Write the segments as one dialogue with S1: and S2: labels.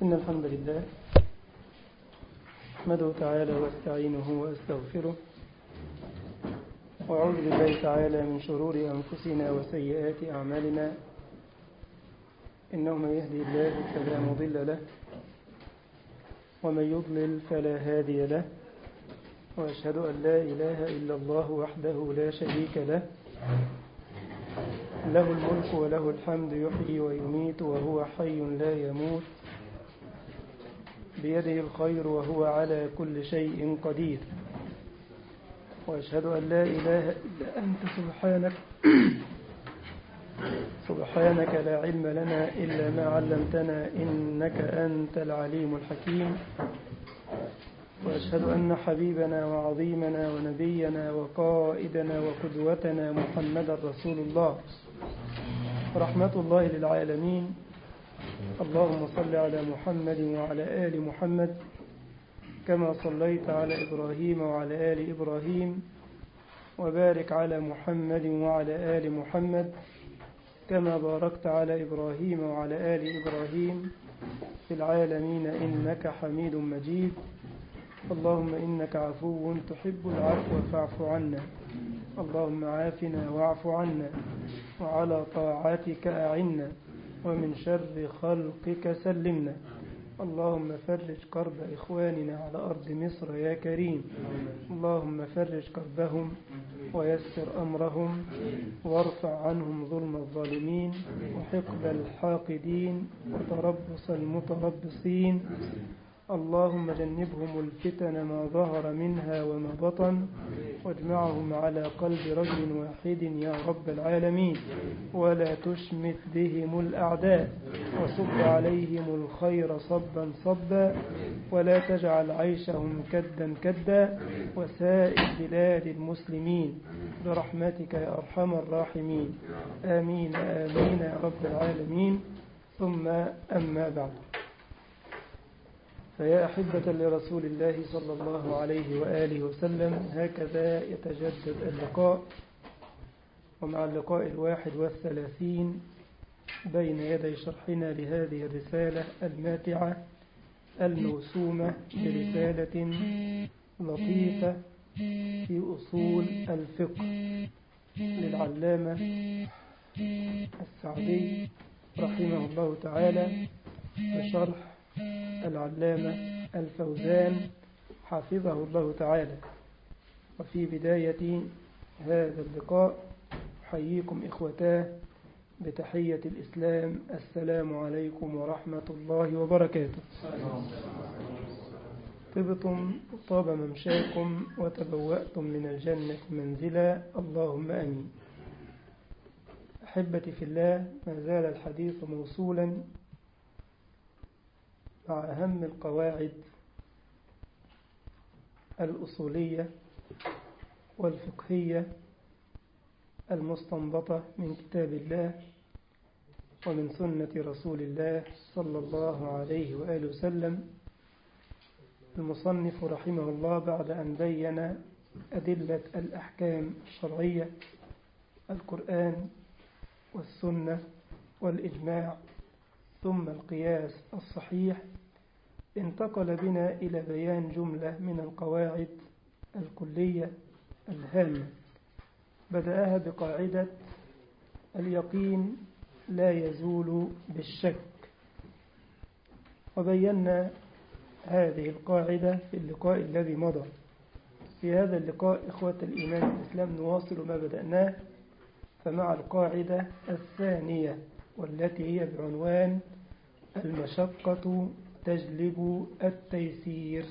S1: إن الحمد لله أحمده تعالى واستعينه وأستغفره وأعوذ بالله تعالى من شرور أنفسنا وسيئات أعمالنا إنه من يهدي الله فلا مضل له ومن يضلل فلا هادي له وأشهد أن لا إله إلا الله وحده لا شريك له له الملك وله الحمد يحيي ويميت وهو حي لا يموت بيده الخير وهو على كل شيء قدير وأشهد أن لا إله إلا أنت سبحانك سبحانك لا علم لنا إلا ما علمتنا إنك أنت العليم الحكيم وأشهد أن حبيبنا وعظيمنا ونبينا وقائدنا وقدوتنا محمدا رسول الله رحمة الله للعالمين اللهم صل على محمد وعلى آل محمد كما صليت على إبراهيم وعلى آل إبراهيم وبارك على محمد وعلى آل محمد كما باركت على إبراهيم وعلى آل إبراهيم في العالمين إنك حميد مجيد اللهم إنك عفو تحب العفو فاعف عنا اللهم عافنا واعف عنا وعلى طاعتك أعنا ومن شر خلقك سلمنا اللهم فرج كرب إخواننا على أرض مصر يا كريم اللهم فرج كربهم ويسر أمرهم وارفع عنهم ظلم الظالمين وحقد الحاقدين وتربص المتربصين اللهم جنبهم الفتن ما ظهر منها وما بطن واجمعهم على قلب رجل واحد يا رب العالمين ولا تشمت بهم الأعداء وصب عليهم الخير صبا صبا ولا تجعل عيشهم كدا كدا وسائر بلاد المسلمين برحمتك يا أرحم الراحمين آمين آمين يا رب العالمين ثم أما بعد فيا أحبة لرسول الله صلى الله عليه وآله وسلم هكذا يتجدد اللقاء ومع اللقاء الواحد والثلاثين بين يدي شرحنا لهذه الرسالة الماتعة الموسومة برسالة لطيفة في أصول الفقه للعلامة السعدي رحمه الله تعالى بشرح العلامة الفوزان حفظه الله تعالى وفي بداية هذا اللقاء أحييكم إخوتاه بتحية الإسلام السلام عليكم ورحمة الله وبركاته طبتم طاب ممشاكم وتبوأتم من الجنة منزلا اللهم أمين أحبتي في الله ما زال الحديث موصولا مع أهم القواعد الأصولية والفقهية المستنبطة من كتاب الله ومن سنة رسول الله صلى الله عليه وآله وسلم المصنف رحمه الله بعد أن بين أدلة الأحكام الشرعية القرآن والسنة والإجماع ثم القياس الصحيح انتقل بنا إلى بيان جملة من القواعد الكلية الهامة بدأها بقاعدة اليقين لا يزول بالشك وبينا هذه القاعدة في اللقاء الذي مضى في هذا اللقاء إخوة الإيمان الإسلام نواصل ما بدأناه فمع القاعدة الثانية والتي هي بعنوان المشقة تجلب التيسير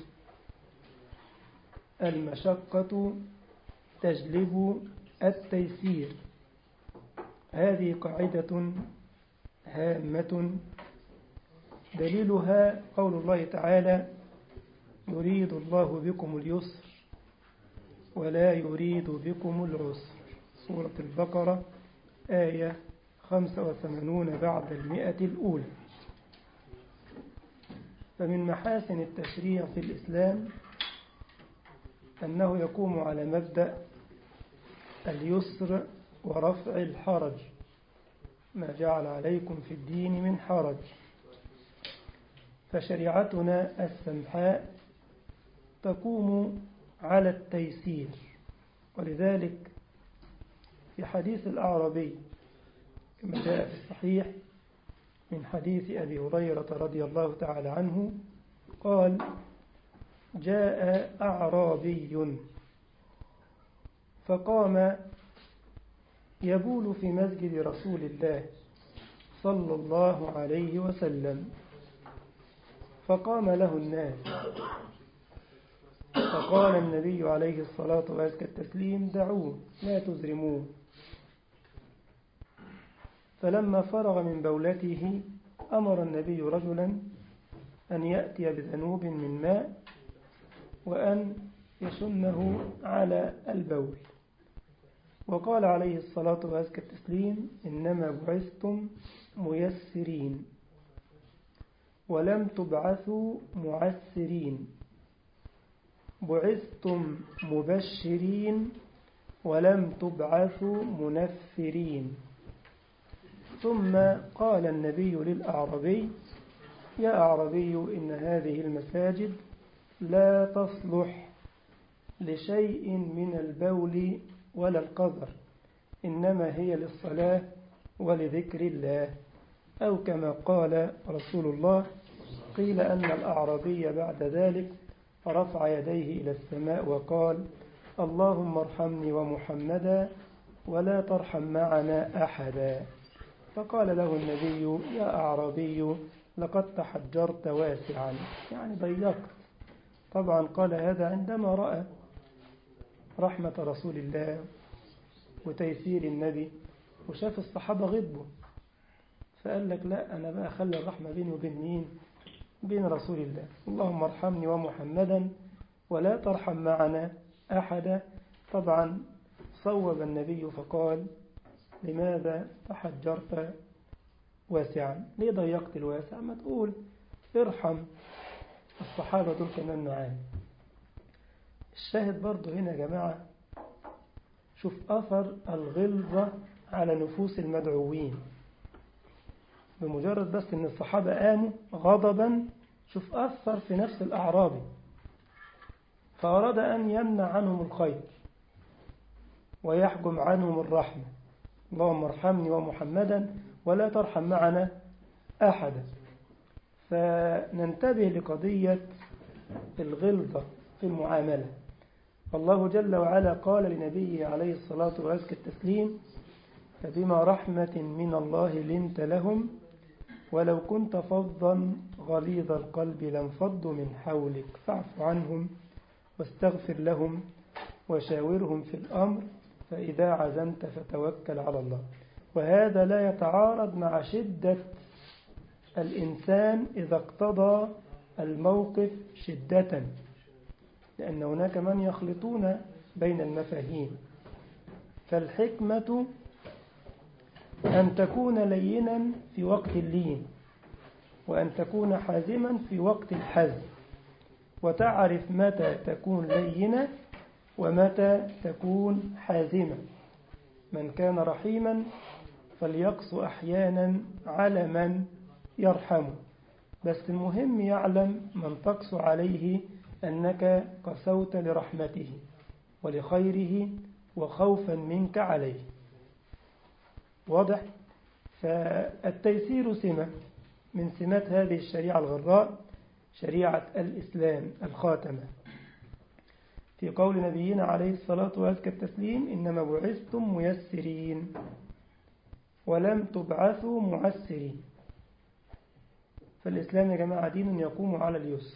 S1: المشقة تجلب التيسير هذه قاعدة هامة دليلها قول الله تعالى يريد الله بكم اليسر ولا يريد بكم العسر سورة البقرة آية 85 بعد المئة الأولى فمن محاسن التشريع في الإسلام أنه يقوم على مبدأ اليسر ورفع الحرج ما جعل عليكم في الدين من حرج فشريعتنا السمحاء تقوم على التيسير ولذلك في حديث الأعرابي كما جاء في الصحيح من حديث أبي هريرة رضي الله تعالى عنه قال جاء أعرابي فقام يبول في مسجد رسول الله صلى الله عليه وسلم فقام له الناس فقال النبي عليه الصلاة وأزكى التسليم دعوه لا تزرموه فلما فرغ من بولته أمر النبي رجلا أن يأتي بذنوب من ماء وأن يشنه على البول وقال عليه الصلاة وأزكى التسليم إنما بعثتم ميسرين ولم تبعثوا معسرين بعثتم مبشرين ولم تبعثوا منفرين ثم قال النبي للأعربي يا أعربي إن هذه المساجد لا تصلح لشيء من البول ولا القذر إنما هي للصلاة ولذكر الله أو كما قال رسول الله قيل أن الأعرابي بعد ذلك رفع يديه إلى السماء وقال اللهم ارحمني ومحمدا ولا ترحم معنا أحدا فقال له النبي يا أعرابي لقد تحجرت واسعا يعني ضيقت طبعا قال هذا عندما رأى رحمة رسول الله وتيسير النبي وشاف الصحابة غضبوا فقال لك لا أنا بقى أخلي الرحمة بيني وبين مين بين رسول الله اللهم ارحمني ومحمدا ولا ترحم معنا أحدا طبعا صوب النبي فقال لماذا تحجرت واسعا ليه ضيقت الواسع ما تقول ارحم الصحابة دول كمان معانا الشاهد برضو هنا يا جماعة شوف أثر الغلظة على نفوس المدعوين بمجرد بس ان الصحابة قاموا غضبا شوف أثر في نفس الأعرابي فأراد أن يمنع عنهم الخير ويحجم عنهم الرحمة اللهم ارحمني ومحمدا ولا ترحم معنا أحدا فننتبه لقضية الغلظة في المعاملة فالله جل وعلا قال لنبيه عليه الصلاة وأزكى التسليم فبما رحمة من الله لنت لهم ولو كنت فظا غليظ القلب لانفضوا من حولك فاعف عنهم واستغفر لهم وشاورهم في الأمر فإذا عزمت فتوكل على الله وهذا لا يتعارض مع شدة الإنسان إذا اقتضى الموقف شدة لأن هناك من يخلطون بين المفاهيم فالحكمة أن تكون لينا في وقت اللين وأن تكون حازما في وقت الحزم وتعرف متى تكون لينة ومتى تكون حازمة من كان رحيما فليقص أحيانا على من يرحمه بس المهم يعلم من تقص عليه أنك قسوت لرحمته ولخيره وخوفا منك عليه واضح فالتيسير سمة من سمات هذه الشريعة الغراء شريعة الإسلام الخاتمة في قول نبينا عليه الصلاة وأزكى التسليم إنما بعثتم ميسرين ولم تبعثوا معسرين فالإسلام يا جماعة دين يقوم على اليسر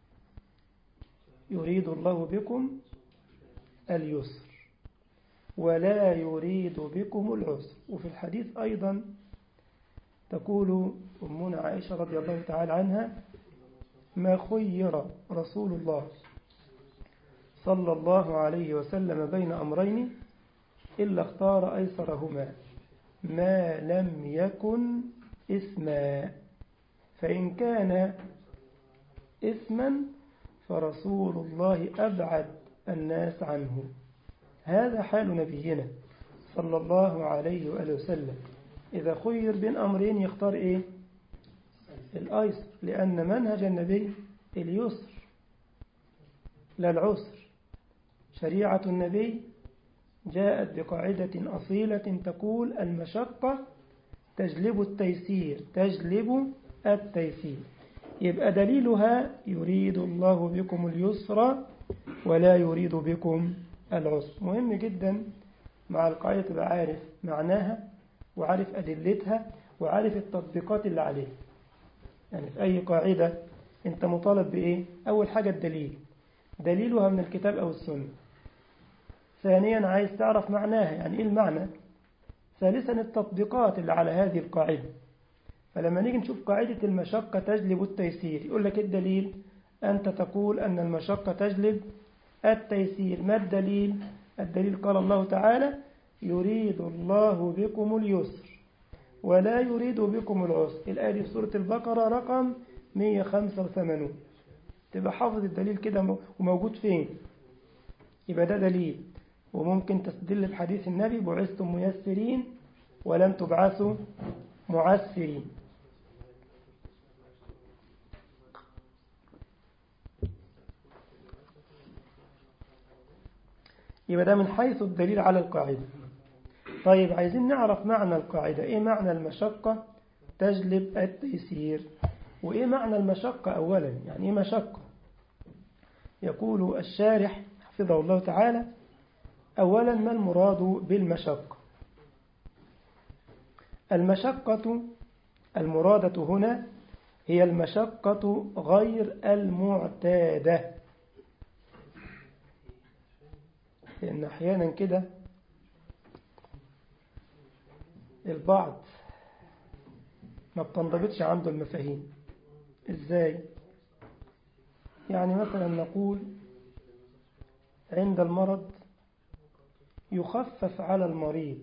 S1: يريد الله بكم اليسر ولا يريد بكم العسر وفي الحديث أيضا تقول أمنا عائشة رضي الله تعالى عنها ما خير رسول الله صلى الله عليه وسلم بين أمرين إلا اختار أيسرهما ما لم يكن إثما فإن كان إثما فرسول الله أبعد الناس عنه هذا حال نبينا صلى الله عليه وآله وسلم إذا خير بين أمرين يختار إيه الأيسر لأن منهج النبي اليسر لا العسر شريعة النبي جاءت بقاعدة أصيلة تقول المشقة تجلب التيسير تجلب التيسير يبقى دليلها يريد الله بكم اليسر ولا يريد بكم العسر مهم جدا مع القاعدة تبقى عارف معناها وعارف أدلتها وعارف التطبيقات اللي عليها يعني في أي قاعدة أنت مطالب بإيه أول حاجة الدليل دليلها من الكتاب أو السنة ثانيا عايز تعرف معناها يعني إيه المعنى ثالثا التطبيقات اللي على هذه القاعدة فلما نيجي نشوف قاعدة المشقة تجلب التيسير يقول لك الدليل أنت تقول أن المشقة تجلب التيسير ما الدليل الدليل قال الله تعالى يريد الله بكم اليسر ولا يريد بكم العسر الآية دي في سورة البقرة رقم 185 تبقى حافظ الدليل كده وموجود فين يبقى ده دليل وممكن تستدل بحديث النبي بعثتم ميسرين ولم تبعثوا معسرين يبقى ده من حيث الدليل على القاعدة طيب عايزين نعرف معنى القاعدة ايه معنى المشقة تجلب التيسير وايه معنى المشقة اولا يعني ايه مشقة يقول الشارح حفظه الله تعالى اولا ما المراد بالمشقة المشقة المرادة هنا هي المشقة غير المعتادة لأن أحيانا كده البعض ما بتنضبطش عنده المفاهيم إزاي يعني مثلا نقول عند المرض يخفف على المريض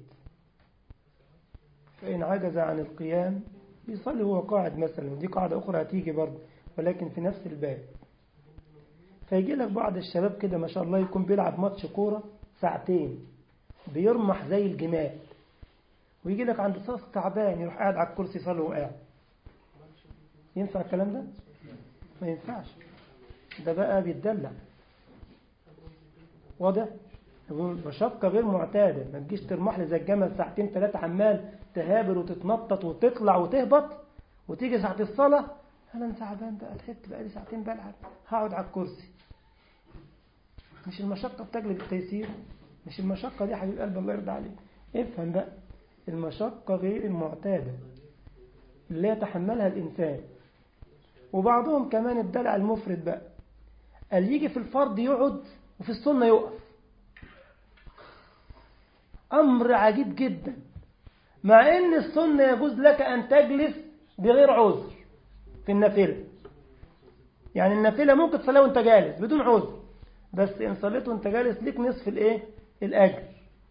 S1: فإن عجز عن القيام يصلي هو قاعد مثلا ودي قاعدة أخرى هتيجي برضه ولكن في نفس الباب فيجي لك بعض الشباب كده ما شاء الله يكون بيلعب ماتش كورة ساعتين بيرمح زي الجمال ويجي لك عند صاص تعبان يروح قاعد على الكرسي يصلي وهو قاعد ينفع الكلام ده؟ ما ينفعش ده بقى بيتدلع واضح؟ مشقة غير معتادة ما تجيش ترمح لي زي الجمل ساعتين ثلاثة عمال تهابر وتتنطط وتطلع وتهبط وتيجي ساعة الصلاة أنا تعبان بقى تعبت بقى لي ساعتين بلعب هقعد على الكرسي مش المشقة بتجلب التيسير مش المشقة دي حبيب قلب الله يرضى عليك افهم بقى المشقة غير المعتادة اللي يتحملها الإنسان وبعضهم كمان الدلع المفرد بقى قال يجي في الفرض يقعد وفي السنة يقف أمر عجيب جدا مع أن السنة يجوز لك أن تجلس بغير عذر في النافلة يعني النافلة ممكن تصليها وانت جالس بدون عذر بس إن صليت وانت جالس ليك نصف الإيه؟ الأجر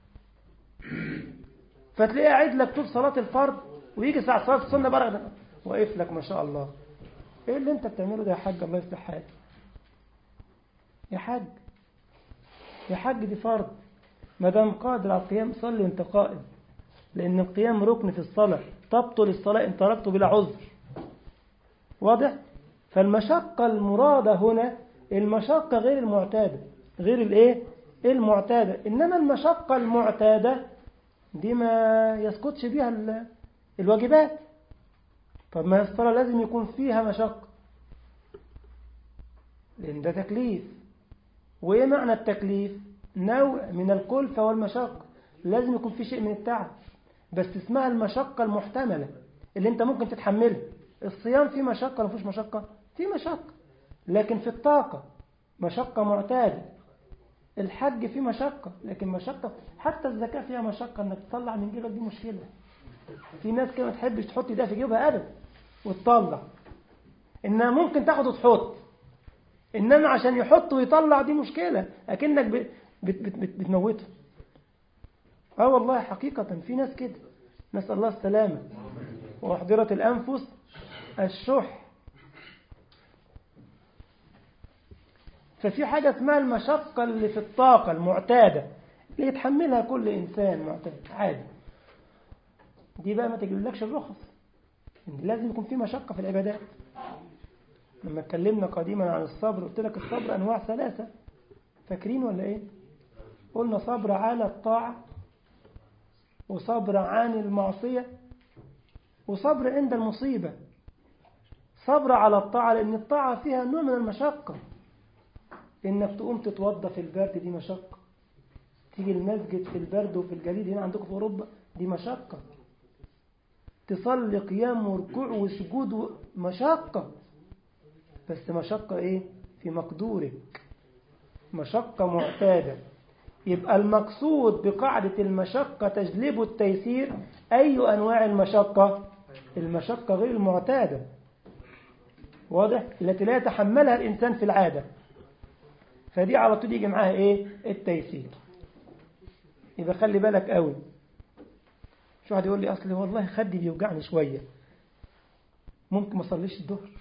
S1: فتلاقيه قاعد لك طول صلاة الفرض ويجي ساعة صلاة السنة برغ واقف لك ما شاء الله ايه اللي انت بتعمله ده يا حاج الله يفتح حالك يا حاج يا حاج دي فرض ما دام قادر على القيام صلي وانت قائم لأن القيام ركن في الصلاة تبطل الصلاة إن تركته بلا عذر واضح؟ فالمشقة المرادة هنا المشقة غير المعتادة غير الايه؟ المعتادة إنما المشقة المعتادة دي ما يسقطش بها الواجبات طب ما الصلاة لازم يكون فيها مشقة لأن ده تكليف وإيه معنى التكليف؟ نوع من الكلفة والمشقة لازم يكون في شيء من التعب بس اسمها المشقة المحتملة اللي انت ممكن تتحملها الصيام فيه مشقة ولا فيش مشقة فيه مشقة لكن في الطاقة مشقة معتادة الحج فيه مشقة لكن مشقة حتى الزكاة فيها مشقة انك تطلع من جيبك دي مشكلة في ناس كده ما تحبش تحط ده في جيبها ابدا وتطلع انها ممكن تاخد وتحط انما عشان يحط ويطلع دي مشكلة اكنك بت بت بت بتموته اه والله حقيقة في ناس كده نسأل الله السلامة وأحضرت الأنفس الشح ففي حاجة اسمها المشقة اللي في الطاقة المعتادة اللي يتحملها كل إنسان معتاد عادي دي بقى ما تجيبلكش الرخص إن لازم يكون في مشقة في العبادات لما اتكلمنا قديما عن الصبر قلت لك الصبر أنواع ثلاثة فاكرين ولا إيه قلنا صبر على الطاعة وصبر عن المعصية وصبر عند المصيبة صبر على الطاعة لأن الطاعة فيها نوع من المشقة إنك تقوم تتوضى في البرد دي مشقة تيجي المسجد في البرد وفي الجليد هنا عندكم في أوروبا دي مشقة تصلي قيام وركوع وسجود مشقة بس مشقة إيه في مقدورك مشقة معتادة يبقى المقصود بقاعدة المشقة تجلب التيسير أي أنواع المشقة المشقة غير المعتادة واضح التي لا يتحملها الإنسان في العادة فدي على طول يجي معاها إيه التيسير يبقى خلي بالك قوي شو واحد يقول لي أصلي والله خدي بيوجعني شوية ممكن ما اصليش الظهر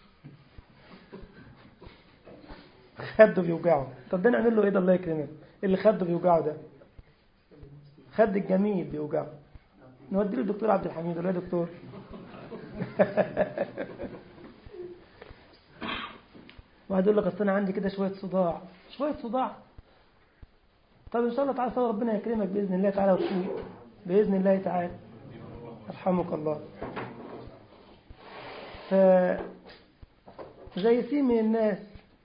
S1: خده بيوجعه طب ده نعمل له ايه ده الله يكرمك اللي خده بيوجعه ده خد الجميل بيوجعه نودي له الدكتور عبد الحميد ولا يا دكتور واحد يقول لك اصل انا عندي كده شويه صداع شويه صداع طب ان شاء الله تعالى ربنا يكرمك باذن الله تعالى وتفوق باذن الله تعالى يرحمك الله ف زي سين من الناس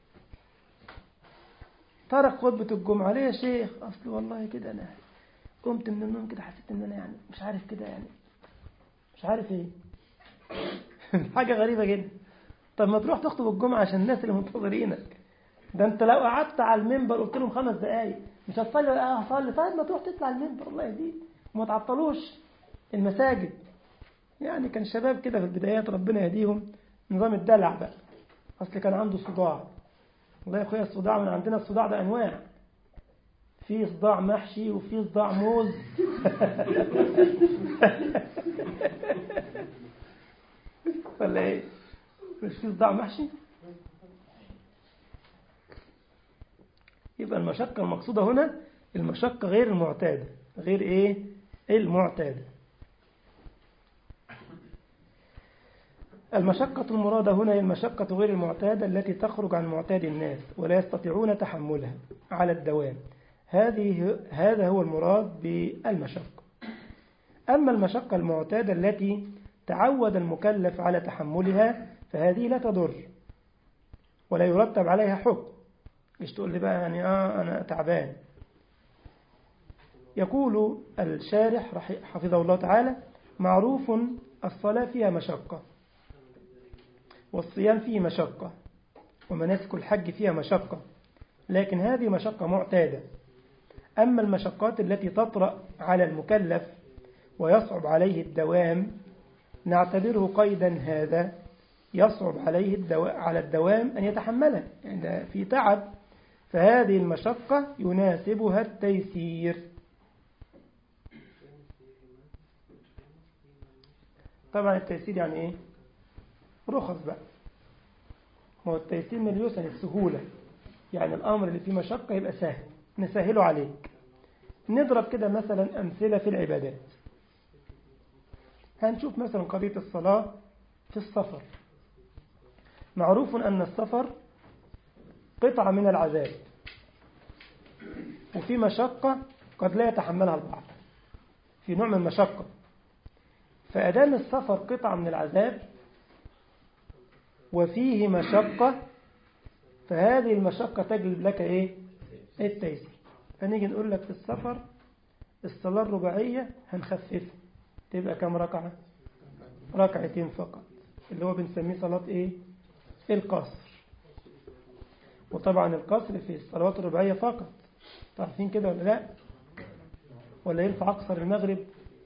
S1: ترك خطبة الجمعة ليه يا شيخ أصل والله كده أنا قمت من النوم كده حسيت إن أنا يعني مش عارف كده يعني مش عارف إيه حاجة غريبة جدا طب ما تروح تخطب الجمعة عشان الناس اللي منتظرينك ده أنت لو قعدت على المنبر قلت لهم خمس دقايق مش هتصلي ولا هصلي طيب ما تروح تطلع المنبر الله يهديك وما تعطلوش المساجد يعني كان شباب كده في البدايات ربنا يهديهم نظام الدلع بقى أصل كان عنده صداع والله يا اخويا الصداع من عندنا الصداع ده انواع في صداع محشي وفي صداع موز ولا ايه مش في صداع محشي يبقى المشقة المقصودة هنا المشقة غير المعتادة غير ايه المعتادة المشقة المرادة هنا هي المشقة غير المعتادة التي تخرج عن معتاد الناس ولا يستطيعون تحملها على الدوام هذه هذا هو المراد بالمشقة أما المشقة المعتادة التي تعود المكلف على تحملها فهذه لا تضر ولا يرتب عليها حكم مش تقول لي بقى يعني آه أنا تعبان يقول الشارح حفظه الله تعالى معروف الصلاة فيها مشقة والصيام فيه مشقة ومناسك الحج فيها مشقة لكن هذه مشقة معتادة أما المشقات التي تطرأ على المكلف ويصعب عليه الدوام نعتبره قيدا هذا يصعب عليه الدواء على الدوام أن يتحملها يعني في تعب فهذه المشقة يناسبها التيسير طبعا التيسير يعني ايه رخص بقى هو التيسير من اليسر السهولة يعني الأمر اللي فيه مشقة يبقى سهل نسهله عليك نضرب كده مثلا أمثلة في العبادات هنشوف مثلا قضية الصلاة في السفر معروف أن السفر قطعة من العذاب وفي مشقة قد لا يتحملها البعض في نوع من المشقة فأدام السفر قطعة من العذاب وفيه مشقة فهذه المشقة تجلب لك إيه التيسير فنيجي نقول لك في السفر الصلاة الرباعية هنخففها تبقى كم ركعة ركعتين فقط اللي هو بنسميه صلاة إيه القصر وطبعا القصر في الصلوات الرباعية فقط تعرفين كده ولا لا ولا ينفع أقصر المغرب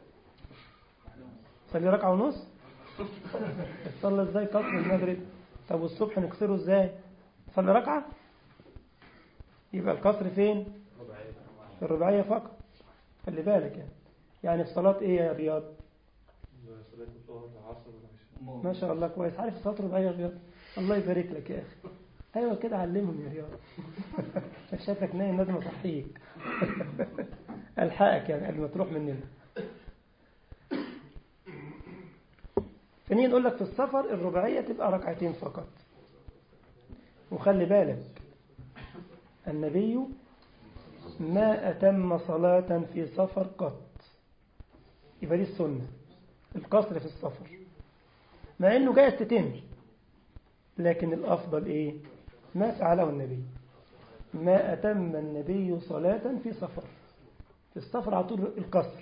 S1: صلي ركعة ونص صلى ازاي قصر المغرب طب والصبح نكسره ازاي صلي ركعة يبقى القصر فين في الرباعية فقط خلي بالك يعني يعني في صلاة ايه يا رياض ما شاء الله كويس عارف صلاة رباعية يا رياض الله يبارك لك يا أخي أيوة كده علمهم يا رياض شافك نايم لازم أصحيك ألحقك يعني قبل ما تروح مننا فنيجي نقول لك في السفر الرباعية تبقى ركعتين فقط وخلي بالك النبي ما أتم صلاة في سفر قط يبقى دي السنة القصر في السفر مع أنه جايز تتم لكن الأفضل إيه ما فعله النبي ما أتم النبي صلاة في سفر في السفر على طول القصر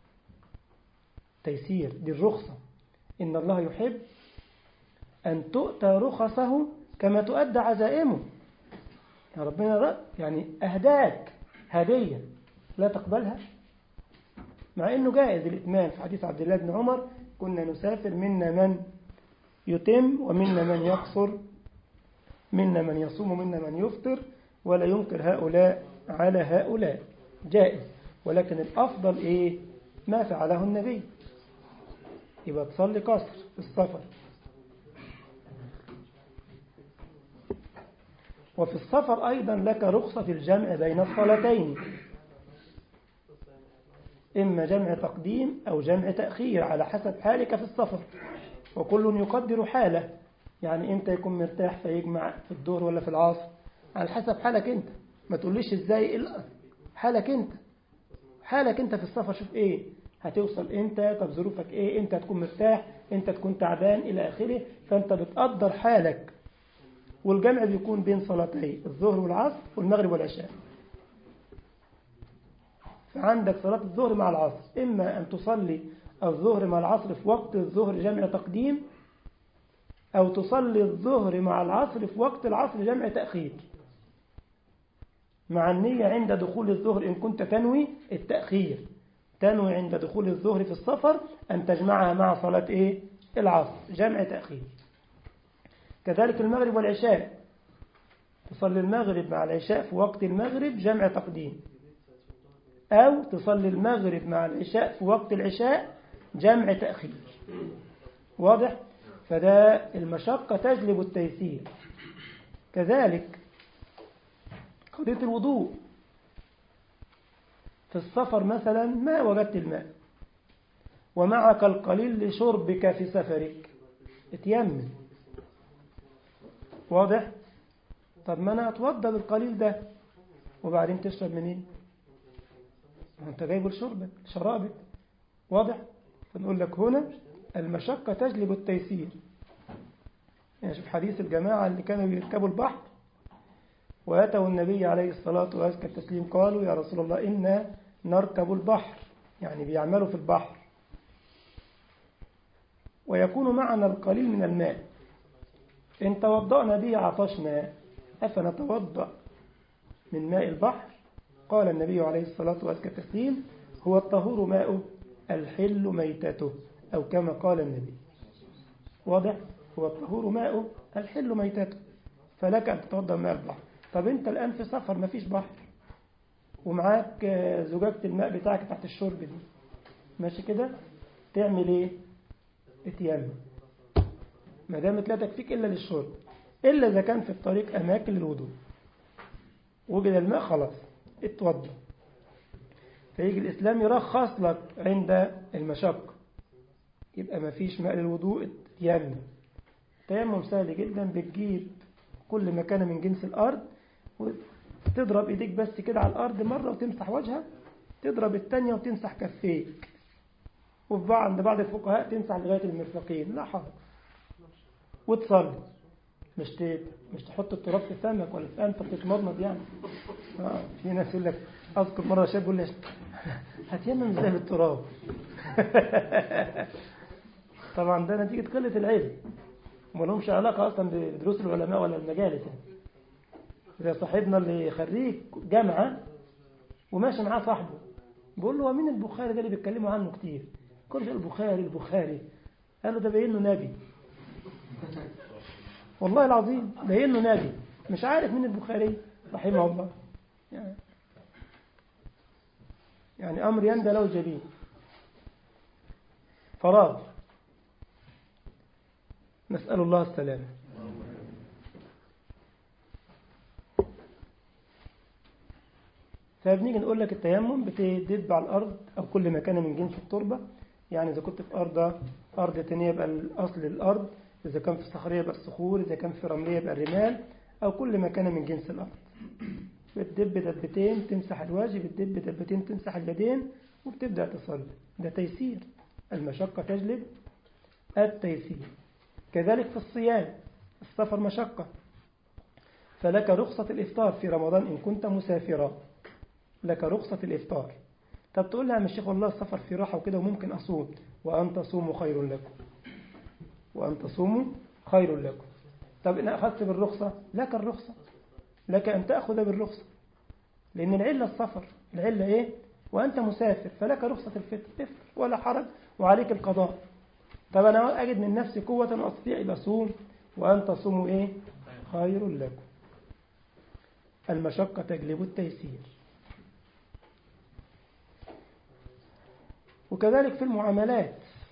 S1: تيسير دي الرخصة إن الله يحب أن تؤتى رخصه كما تؤدى عزائمه يا ربنا رب يعني أهداك هدية لا تقبلها مع أنه جائز الإتمام في حديث عبد الله بن عمر كنا نسافر منا من يتم ومنا من يقصر منا من يصوم ومنا من يفطر ولا ينكر هؤلاء على هؤلاء جائز ولكن الأفضل إيه ما فعله النبي يبقى تصلي قصر في السفر وفي السفر أيضا لك رخصة في الجمع بين الصلاتين إما جمع تقديم أو جمع تأخير على حسب حالك في السفر وكل يقدر حاله يعني أنت يكون مرتاح فيجمع في الظهر ولا في العصر على حسب حالك أنت ما تقوليش إزاي إلا حالك أنت حالك أنت في السفر شوف إيه هتوصل أنت طب ظروفك إيه أنت تكون مرتاح أنت تكون تعبان إلى آخره فأنت بتقدر حالك والجمع بيكون بين صلاتين الظهر والعصر والمغرب والعشاء فعندك صلاة الظهر مع العصر إما أن تصلي الظهر مع العصر في وقت الظهر جمع تقديم أو تصلي الظهر مع العصر في وقت العصر جمع تأخير مع النية عند دخول الظهر إن كنت تنوي التأخير تنوي عند دخول الظهر في السفر أن تجمعها مع صلاة إيه؟ العصر جمع تأخير كذلك المغرب والعشاء تصلي المغرب مع العشاء في وقت المغرب جمع تقديم أو تصلي المغرب مع العشاء في وقت العشاء جمع تأخير واضح؟ فده المشقة تجلب التيسير كذلك قضية الوضوء في السفر مثلا ما وجدت الماء ومعك القليل لشربك في سفرك اتيمم واضح طب ما انا اتوضى بالقليل ده وبعدين تشرب منين انت جايبه لشربك شرابك واضح فنقول لك هنا المشقة تجلب التيسير يعني شوف حديث الجماعة اللي كانوا يركبوا البحر وأتوا النبي عليه الصلاة وأزكى التسليم قالوا يا رسول الله إنا نركب البحر يعني بيعملوا في البحر ويكون معنا القليل من الماء إن توضأنا به عطشنا أفنتوضأ من ماء البحر قال النبي عليه الصلاة وأزكى التسليم هو الطهور ماءه الحل ميتته أو كما قال النبي واضح هو الطهور ماءه الحل ميتته فلك أن تتوضأ ماء البحر طب أنت الآن في سفر ما فيش بحر ومعاك زجاجة الماء بتاعك تحت الشرب دي ماشي كده تعمل ايه اتيمم ما دامت لا تكفيك إلا للشرب إلا إذا كان في الطريق أماكن للوضوء وجد الماء خلاص اتوضى فيجي الإسلام يرخص لك عند المشقة يبقى ما فيش ماء للوضوء تيمم تيمم سهل جدا بتجيب كل مكان من جنس الأرض وتضرب إيديك بس كده على الأرض مرة وتمسح وجهك تضرب التانية وتمسح كفيك وفي بعض عند بعض الفقهاء تمسح لغاية المرفقين لا حرج وتصلي مش ت... مش تحط التراب في فمك ولا في انفك تتمضمض يعني آه. في ناس يقول لك اذكر مره شاب يقول لي هتيمم ازاي بالتراب طبعا ده نتيجه قله العلم وما لهمش علاقه اصلا بدروس العلماء ولا المجالس يعني زي صاحبنا اللي خريج جامعه وماشي معاه صاحبه بيقول له هو مين البخاري ده اللي بيتكلموا عنه كتير كل شيء البخاري البخاري قال له ده باين له نبي والله العظيم باين له نبي مش عارف مين البخاري رحمه الله يعني, يعني أمر يندى له جبين فراغ نسأل الله السلامة فبنيجي نقول لك التيمم بتدب على الأرض أو كل مكان من جنس التربة يعني إذا كنت في أرض أرض تانية يبقى الأصل الأرض إذا كان في صخرية يبقى الصخور إذا كان في رملية يبقى الرمال أو كل ما كان من جنس الأرض بتدب دبتين تمسح الوجه بتدب دبتين تمسح اليدين وبتبدأ تصلي ده تيسير المشقة تجلب التيسير كذلك في الصيام السفر مشقة فلك رخصة الإفطار في رمضان إن كنت مسافرا لك رخصة الإفطار طب تقول لها يا الشيخ والله السفر في راحة وكده وممكن أصوم وأن تصوموا خير لكم وأن تصوموا خير لكم طب إن أخذت بالرخصة لك الرخصة لك أن تأخذ بالرخصة لأن العلة السفر العلة إيه وأنت مسافر فلك رخصة الفطر افطر ولا حرج وعليك القضاء طب أنا أجد من نفسي قوة وأستطيع إلى أصوم وأن تصوموا إيه خير لكم المشقة تجلب التيسير وكذلك في المعاملات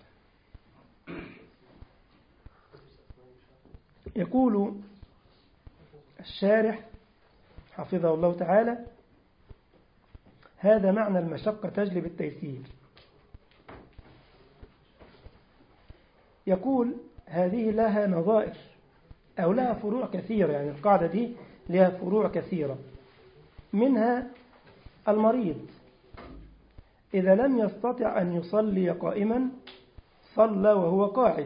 S1: يقول الشارح حفظه الله تعالى هذا معنى المشقة تجلب التيسير يقول هذه لها نظائر أو لها فروع كثيرة يعني القاعدة دي لها فروع كثيرة منها المريض إذا لم يستطع أن يصلي قائما صلى وهو قاعد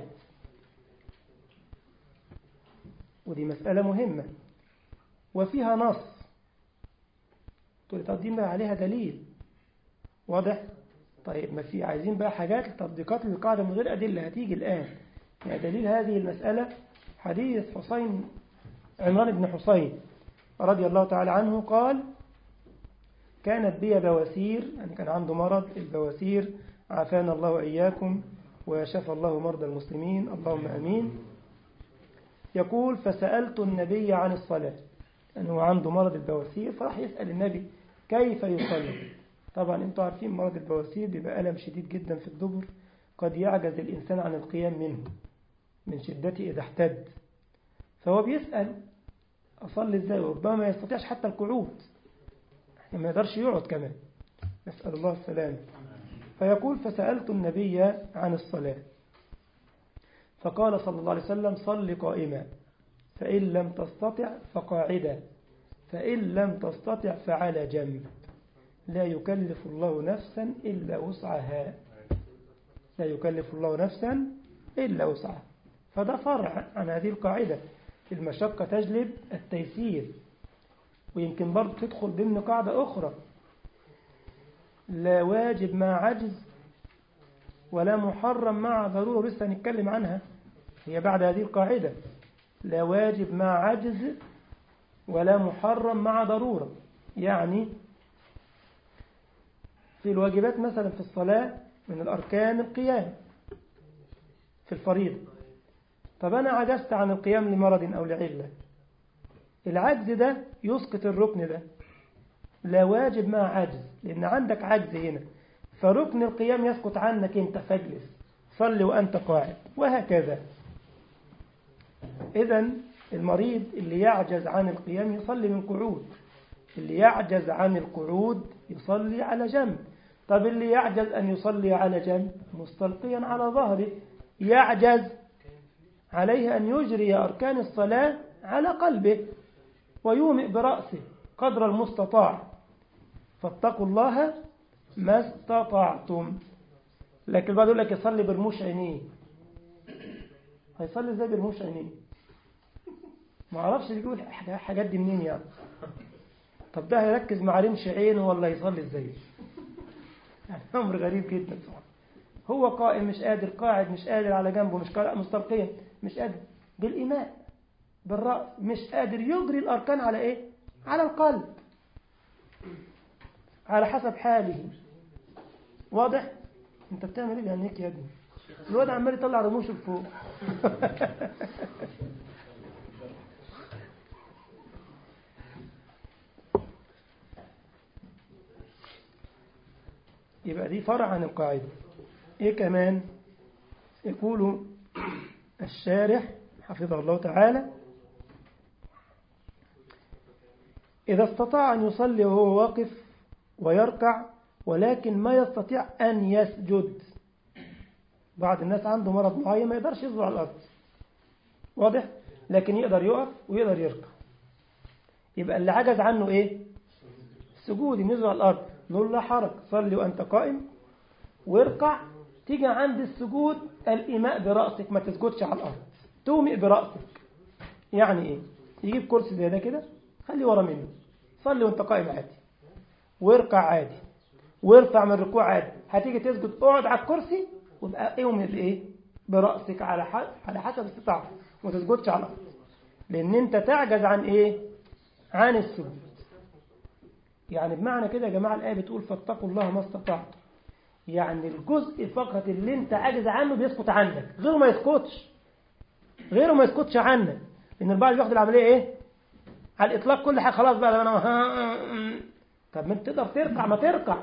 S1: ودي مسألة مهمة وفيها نص تقول تقديم بقى عليها دليل واضح طيب ما في عايزين بقى حاجات تطبيقات للقاعدة من غير أدلة هتيجي الآن يعني دليل هذه المسألة حديث حسين عمران بن حسين رضي الله تعالى عنه قال كانت بي بواسير يعني كان عنده مرض البواسير عافانا الله وإياكم وشفى الله مرضى المسلمين اللهم أمين يقول فسألت النبي عن الصلاة يعني هو عنده مرض البواسير فراح يسأل النبي كيف يصلي طبعا انتوا عارفين مرض البواسير بيبقى ألم شديد جدا في الدبر قد يعجز الإنسان عن القيام منه من شدته إذا احتد فهو بيسأل أصلي إزاي وربما ما يستطيعش حتى القعود يعني ما يقدرش يقعد كمان نسأل الله السلامة فيقول فسألت النبي عن الصلاة فقال صلى الله عليه وسلم صل قائما فإن لم تستطع فقاعدا فإن لم تستطع فعلى جنب لا يكلف الله نفسا إلا وسعها لا يكلف الله نفسا إلا وسعها فده فرع عن هذه القاعدة المشقة تجلب التيسير ويمكن برضه تدخل ضمن قاعدة أخرى لا واجب مع عجز ولا محرم مع ضرورة لسه هنتكلم عنها هي بعد هذه القاعدة لا واجب مع عجز ولا محرم مع ضرورة يعني في الواجبات مثلا في الصلاة من الأركان القيام في الفريضة طب أنا عجزت عن القيام لمرض أو لعلة العجز ده يسقط الركن ده لا واجب مع عجز لأن عندك عجز هنا فركن القيام يسقط عنك أنت فاجلس صل وأنت قاعد وهكذا إذا المريض اللي يعجز عن القيام يصلي من قعود اللي يعجز عن القعود يصلي على جنب طب اللي يعجز أن يصلي على جنب مستلقيا على ظهره يعجز عليه أن يجري أركان الصلاة على قلبه ويومئ برأسه قدر المستطاع فاتقوا الله ما استطعتم لكن بعد يقول لك يصلي برموش عينيه هيصلي ازاي برموش عينيه ما اعرفش يقول حاجات دي منين يعني طب ده هيركز مع رمش عينه ولا يصلي ازاي يعني امر غريب جدا صراحه هو قائم مش قادر قاعد مش قادر على جنبه مش مستلقيا مش قادر بالإيماء بالرأس مش قادر يجري الأركان على إيه على القلب على حسب حاله واضح انت بتعمل ايه بعينيك يا ابني الواد عمال يطلع رموشه لفوق يبقى دي فرع عن القاعدة ايه كمان يقول الشارح حفظه الله تعالى إذا استطاع أن يصلي وهو واقف ويركع ولكن ما يستطيع أن يسجد بعض الناس عنده مرض معين ما يقدرش يصبر على الأرض واضح لكن يقدر يقف ويقدر يركع يبقى اللي عجز عنه ايه السجود ينزل على الأرض نقول لا حرج صلي وأنت قائم واركع تيجي عند السجود الإيماء برأسك ما تسجدش على الأرض تومئ برأسك يعني ايه يجيب كرسي زي ده كده خلي ورا منه صلي وانت قائم عادي واركع عادي وارفع من الركوع عادي هتيجي تسجد اقعد على الكرسي وابقى اومئ بايه برأسك على حسب على حسب استطاعتك وما تسجدش على الأرض لأن أنت تعجز عن إيه عن السجود يعني بمعنى كده يا جماعة الآية بتقول فاتقوا الله ما استطعتم يعني الجزء فقط اللي انت عاجز عنه بيسقط عنك غيره ما يسقطش غيره ما يسقطش عنك لان البعض بياخد العمليه ايه على الاطلاق كل حاجه خلاص بقى انا طب ما انت تقدر تركع ما تركع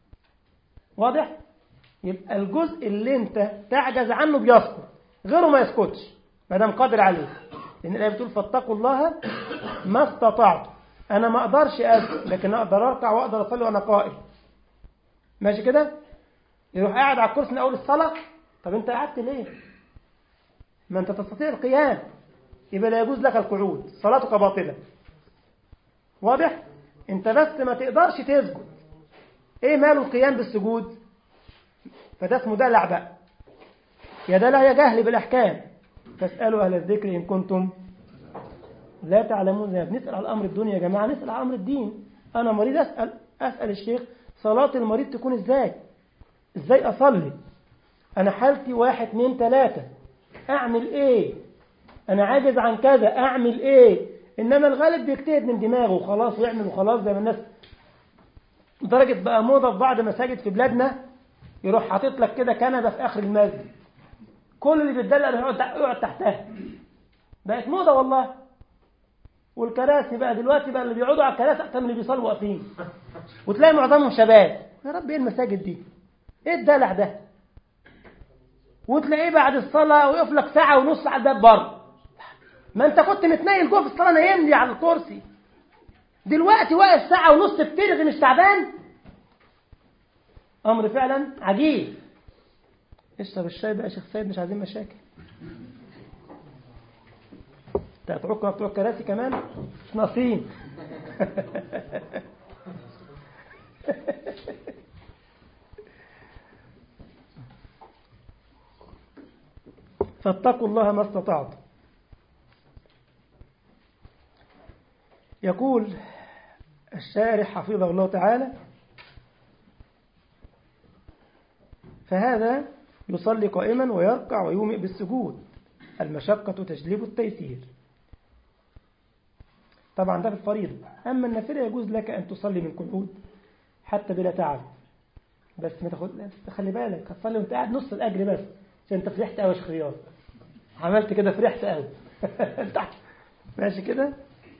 S1: واضح يبقى الجزء اللي انت تعجز عنه بيسقط غيره ما يسقطش ما دام قادر عليه لان الايه بتقول فاتقوا الله ما استطعتم انا ما اقدرش اسجد لكن اقدر اركع واقدر اصلي وانا قائم ماشي كده يروح قاعد على الكرسي من اول الصلاه طب انت قعدت ليه ما انت تستطيع القيام يبقى لا يجوز لك القعود صلاتك باطله واضح انت بس ما تقدرش تسجد ايه ماله القيام بالسجود فده اسمه دلع بقى يا دلع يا جهل بالاحكام فاسالوا اهل الذكر ان كنتم لا تعلمون بنسال على امر الدنيا يا جماعه نسال على امر الدين انا مريض اسال اسال الشيخ صلاه المريض تكون ازاي ازاي اصلي انا حالتي واحد اتنين تلاتة اعمل ايه انا عاجز عن كذا اعمل ايه انما الغالب بيجتهد من دماغه وخلاص ويعمل وخلاص زي ما الناس لدرجة بقى موضة في بعض مساجد في بلادنا يروح حاطط لك كده كنبة في اخر المسجد كل اللي بيتدلع يقعد يقعد تحتها بقت موضة والله والكراسي بقى دلوقتي بقى اللي بيقعدوا على الكراسي احسن من اللي بيصلوا واقفين وتلاقي معظمهم شباب يا رب ايه المساجد دي ايه الدلع ده وتلاقيه بعد الصلاة ويقف لك ساعة ونص على الباب بره ما انت كنت متنيل جوه في الصلاة نايم لي على الكرسي دلوقتي واقف ساعة ونص بترغي مش تعبان أمر فعلا عجيب اشرب الشاي بقى يا شيخ سيد مش عايزين مشاكل انت هتعوق بتوع الكراسي كمان مش ناقصين فاتقوا الله ما استطعتم يقول الشارح حفظه الله تعالى فهذا يصلي قائما ويركع ويومئ بالسجود المشقة تجلب التيسير طبعا ده في الفريضة أما النافلة يجوز لك أن تصلي من قعود حتى بلا تعب بس ما تاخد خلي بالك هتصلي وانت قاعد نص الأجر بس عشان انت فرحت قوي يا شيخ رياض عملت كده فرحت قوي ماشي كده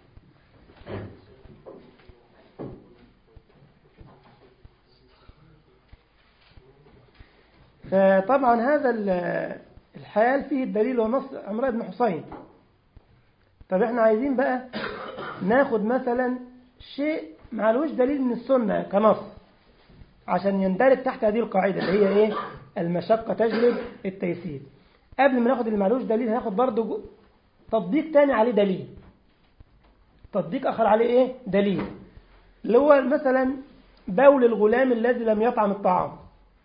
S1: فطبعا هذا الحال فيه الدليل ونص عمران بن حسين طب احنا عايزين بقى ناخد مثلا شيء معلوش دليل من السنة كنص عشان يندرج تحت هذه القاعدة اللي هي ايه المشقة تجلب التيسير قبل ما ناخد اللي معلوش دليل هناخد برضه تطبيق تاني عليه دليل تطبيق آخر عليه ايه دليل اللي هو مثلا بول الغلام الذي لم يطعم الطعام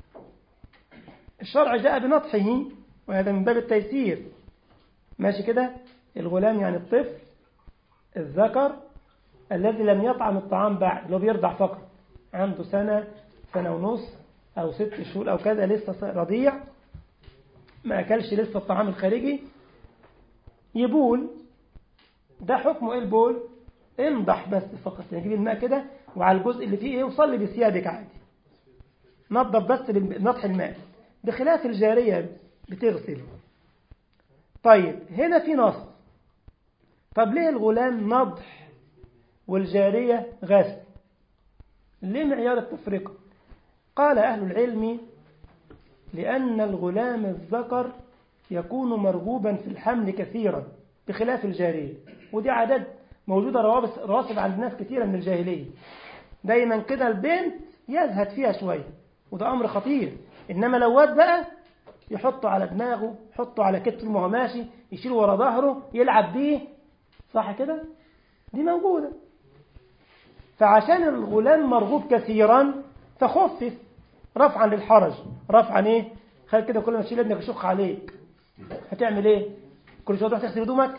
S1: الشرع جاء بنطحه وهذا من باب التيسير ماشي كده الغلام يعني الطفل الذكر الذي لم يطعم الطعام بعد اللي هو بيرضع فقط عنده سنة سنة ونص أو ست شهور أو كذا لسه رضيع ما أكلش لسه الطعام الخارجي يبول ده حكمه إيه البول انضح بس فقط يعني جيب الماء كده وعلى الجزء اللي فيه ايه وصلي بثيابك عادي نظف بس بنضح الماء بخلاف الجارية بتغسل طيب هنا في نص طب ليه الغلام نضح والجارية غسل ليه معيار التفرقة قال أهل العلم لأن الغلام الذكر يكون مرغوبا في الحمل كثيرا بخلاف الجارية ودي عادات موجودة روابط رواسب عند ناس كثيرة من الجاهلية دايما كده البنت يزهد فيها شوية وده أمر خطير إنما لو واد بقى يحطه على دماغه يحطه على كتفه وهو ماشي يشيله ورا ظهره يلعب بيه صح كده دي موجودة فعشان الغلام مرغوب كثيرا فخفف رفعا للحرج رفعا ايه خلي كده كل ما تشيل ابنك يشخ عليك هتعمل ايه كل شويه تروح تغسل هدومك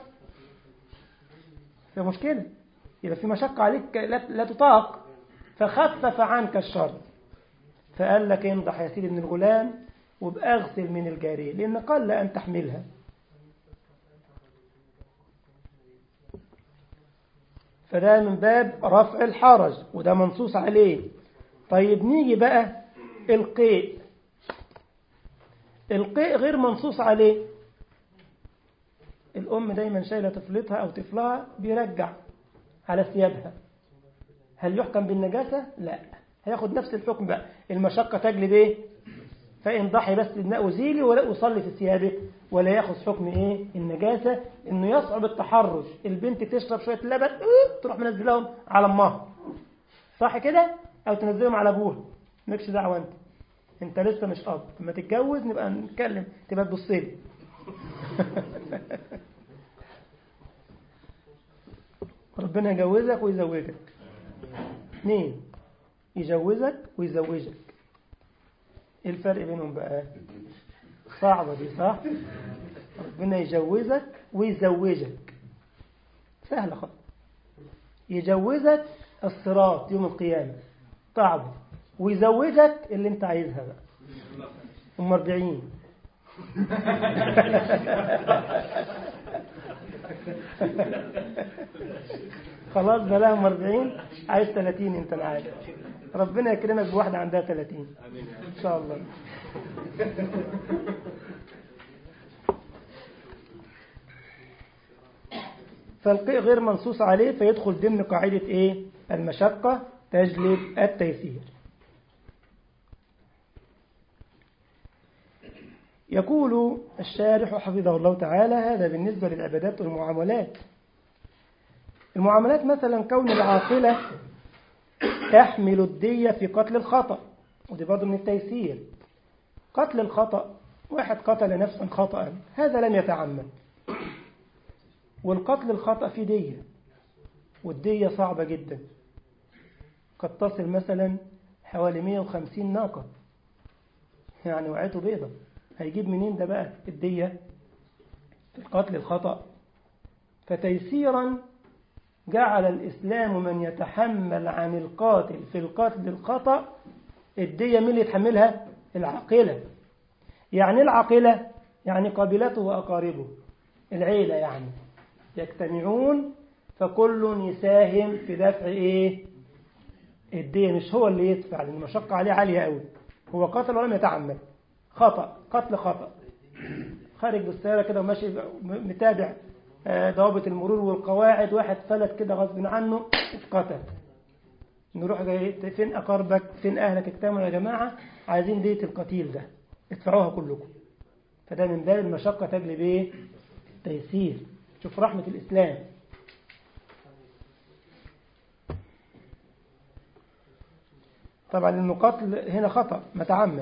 S1: في مشكله يبقى في مشقه عليك لا, لا تطاق فخفف عنك الشر فقال لك انضح يا سيدي من الغلام وابقى اغسل من الجاريه لان قل ان تحملها فده من باب رفع الحرج وده منصوص عليه طيب نيجي بقى القيء القيء غير منصوص عليه الأم دايما شايلة طفلتها أو طفلها بيرجع على ثيابها هل يحكم بالنجاسة؟ لا هياخد نفس الحكم بقى المشقة تجلب ايه؟ فإن ضحي بس الماء وزيلي ولا أصلي في ثيابه ولا ياخذ حكم ايه؟ النجاسة إنه يصعب التحرش البنت تشرب شوية لبن تروح منزلهم على أمها صح كده؟ أو تنزلهم على أبوها مالكش دعوة أنت أنت لسه مش أب لما تتجوز نبقى نتكلم تبقى تبص لي ربنا يجوزك ويزوجك اثنين يجوزك ويزوجك ايه الفرق بينهم بقى صعبة دي صح ربنا يجوزك ويزوجك سهلة خالص يجوزك الصراط يوم القيامة صعب ويزوجك اللي انت عايزها بقى هم 40 خلاص بلاهم 40 عايز 30 انت معاك ربنا يكرمك بواحدة عندها 30 ان شاء الله فالقيء غير منصوص عليه فيدخل ضمن قاعدة ايه المشقة تجلب التيسير يقول الشارح حفظه الله تعالى هذا بالنسبة للعبادات والمعاملات المعاملات مثلا كون العاقلة تحمل الدية في قتل الخطأ ودي برضه من التيسير قتل الخطأ واحد قتل نفسا خطأ هذا لم يتعمد والقتل الخطأ في دية والدية صعبة جدا قد تصل مثلا حوالي 150 ناقة يعني وعيته بيضة هيجيب منين ده بقى الدية في القتل الخطأ فتيسيرا جعل الإسلام من يتحمل عن القاتل في القتل الخطأ الدية مين اللي يتحملها العاقلة يعني العاقلة يعني قبيلته وأقاربه العيلة يعني يجتمعون فكل يساهم في دفع إيه الدية مش هو اللي يدفع لأن المشقة عليه عالية قوي هو قتل ولم يتعمد خطأ قتل خطأ خارج بالسيارة كده وماشي متابع ضوابط المرور والقواعد واحد فلت كده غصب عنه اتقتل نروح جاي فين أقاربك فين أهلك اجتمعوا يا جماعة عايزين دية القتيل ده ادفعوها كلكم فده من باب المشقة تجلب ايه تيسير شوف رحمة الإسلام طبعا المقاتل هنا خطأ متعمد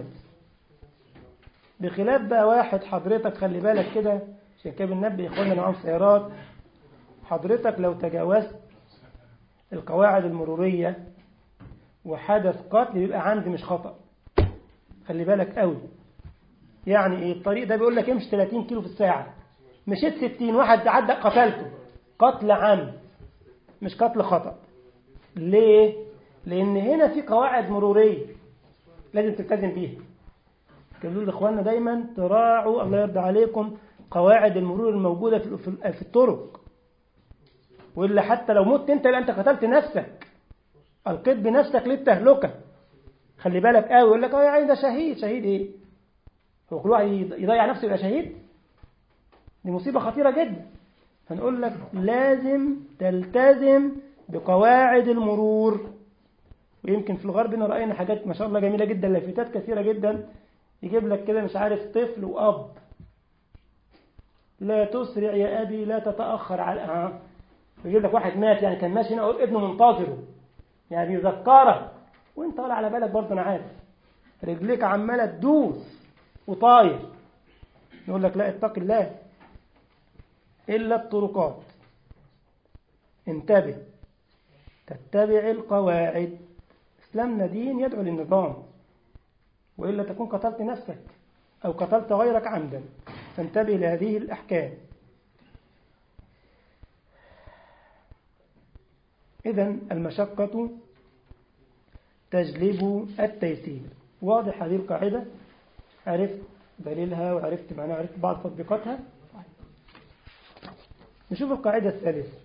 S1: بخلاف بقى واحد حضرتك خلي بالك كده عشان كده بننبه اخواننا اللي معاهم سيارات حضرتك لو تجاوزت القواعد المرورية وحدث قتل بيبقى عندي مش خطأ خلي بالك قوي يعني ايه الطريق ده بيقول لك امشي 30 كيلو في الساعة مشيت 60 واحد عدى قتلته قتل عمد مش قتل خطأ ليه لان هنا في قواعد مرورية لازم تلتزم بيها قالوا لاخواننا دايما تراعوا الله يرضى عليكم قواعد المرور الموجودة في الطرق وإلا حتى لو مت انت يبقى انت قتلت نفسك القيت بنفسك للتهلكة خلي بالك قوي يقول لك اه يا عيني ده شهيد شهيد ايه هو كل واحد يضيع نفسه يبقى شهيد دي مصيبة خطيرة جدا هنقول لك لازم تلتزم بقواعد المرور ويمكن في الغرب هنا رأينا حاجات ما شاء الله جميلة جدا لافتات كثيرة جدا يجيب لك كده مش عارف طفل وأب لا تسرع يا أبي لا تتأخر على آه. يجيب لك واحد مات يعني كان ماشي هنا ابنه منتظره يعني بيذكرك وانت طالع على بالك برضه انا عارف رجليك عماله تدوس وطاير نقول لك لا اتق الله إلا الطرقات انتبه تتبع القواعد إسلامنا دين يدعو للنظام وإلا تكون قتلت نفسك أو قتلت غيرك عمدا فانتبه لهذه الأحكام إذا المشقة تجلب التيسير واضح هذه القاعدة عرفت دليلها وعرفت معناها وعرفت بعض تطبيقاتها نشوف القاعدة الثالثة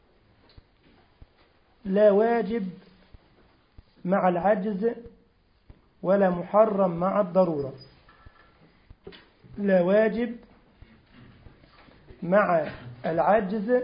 S1: لا واجب مع العجز ولا محرم مع الضرورة لا واجب مع العجز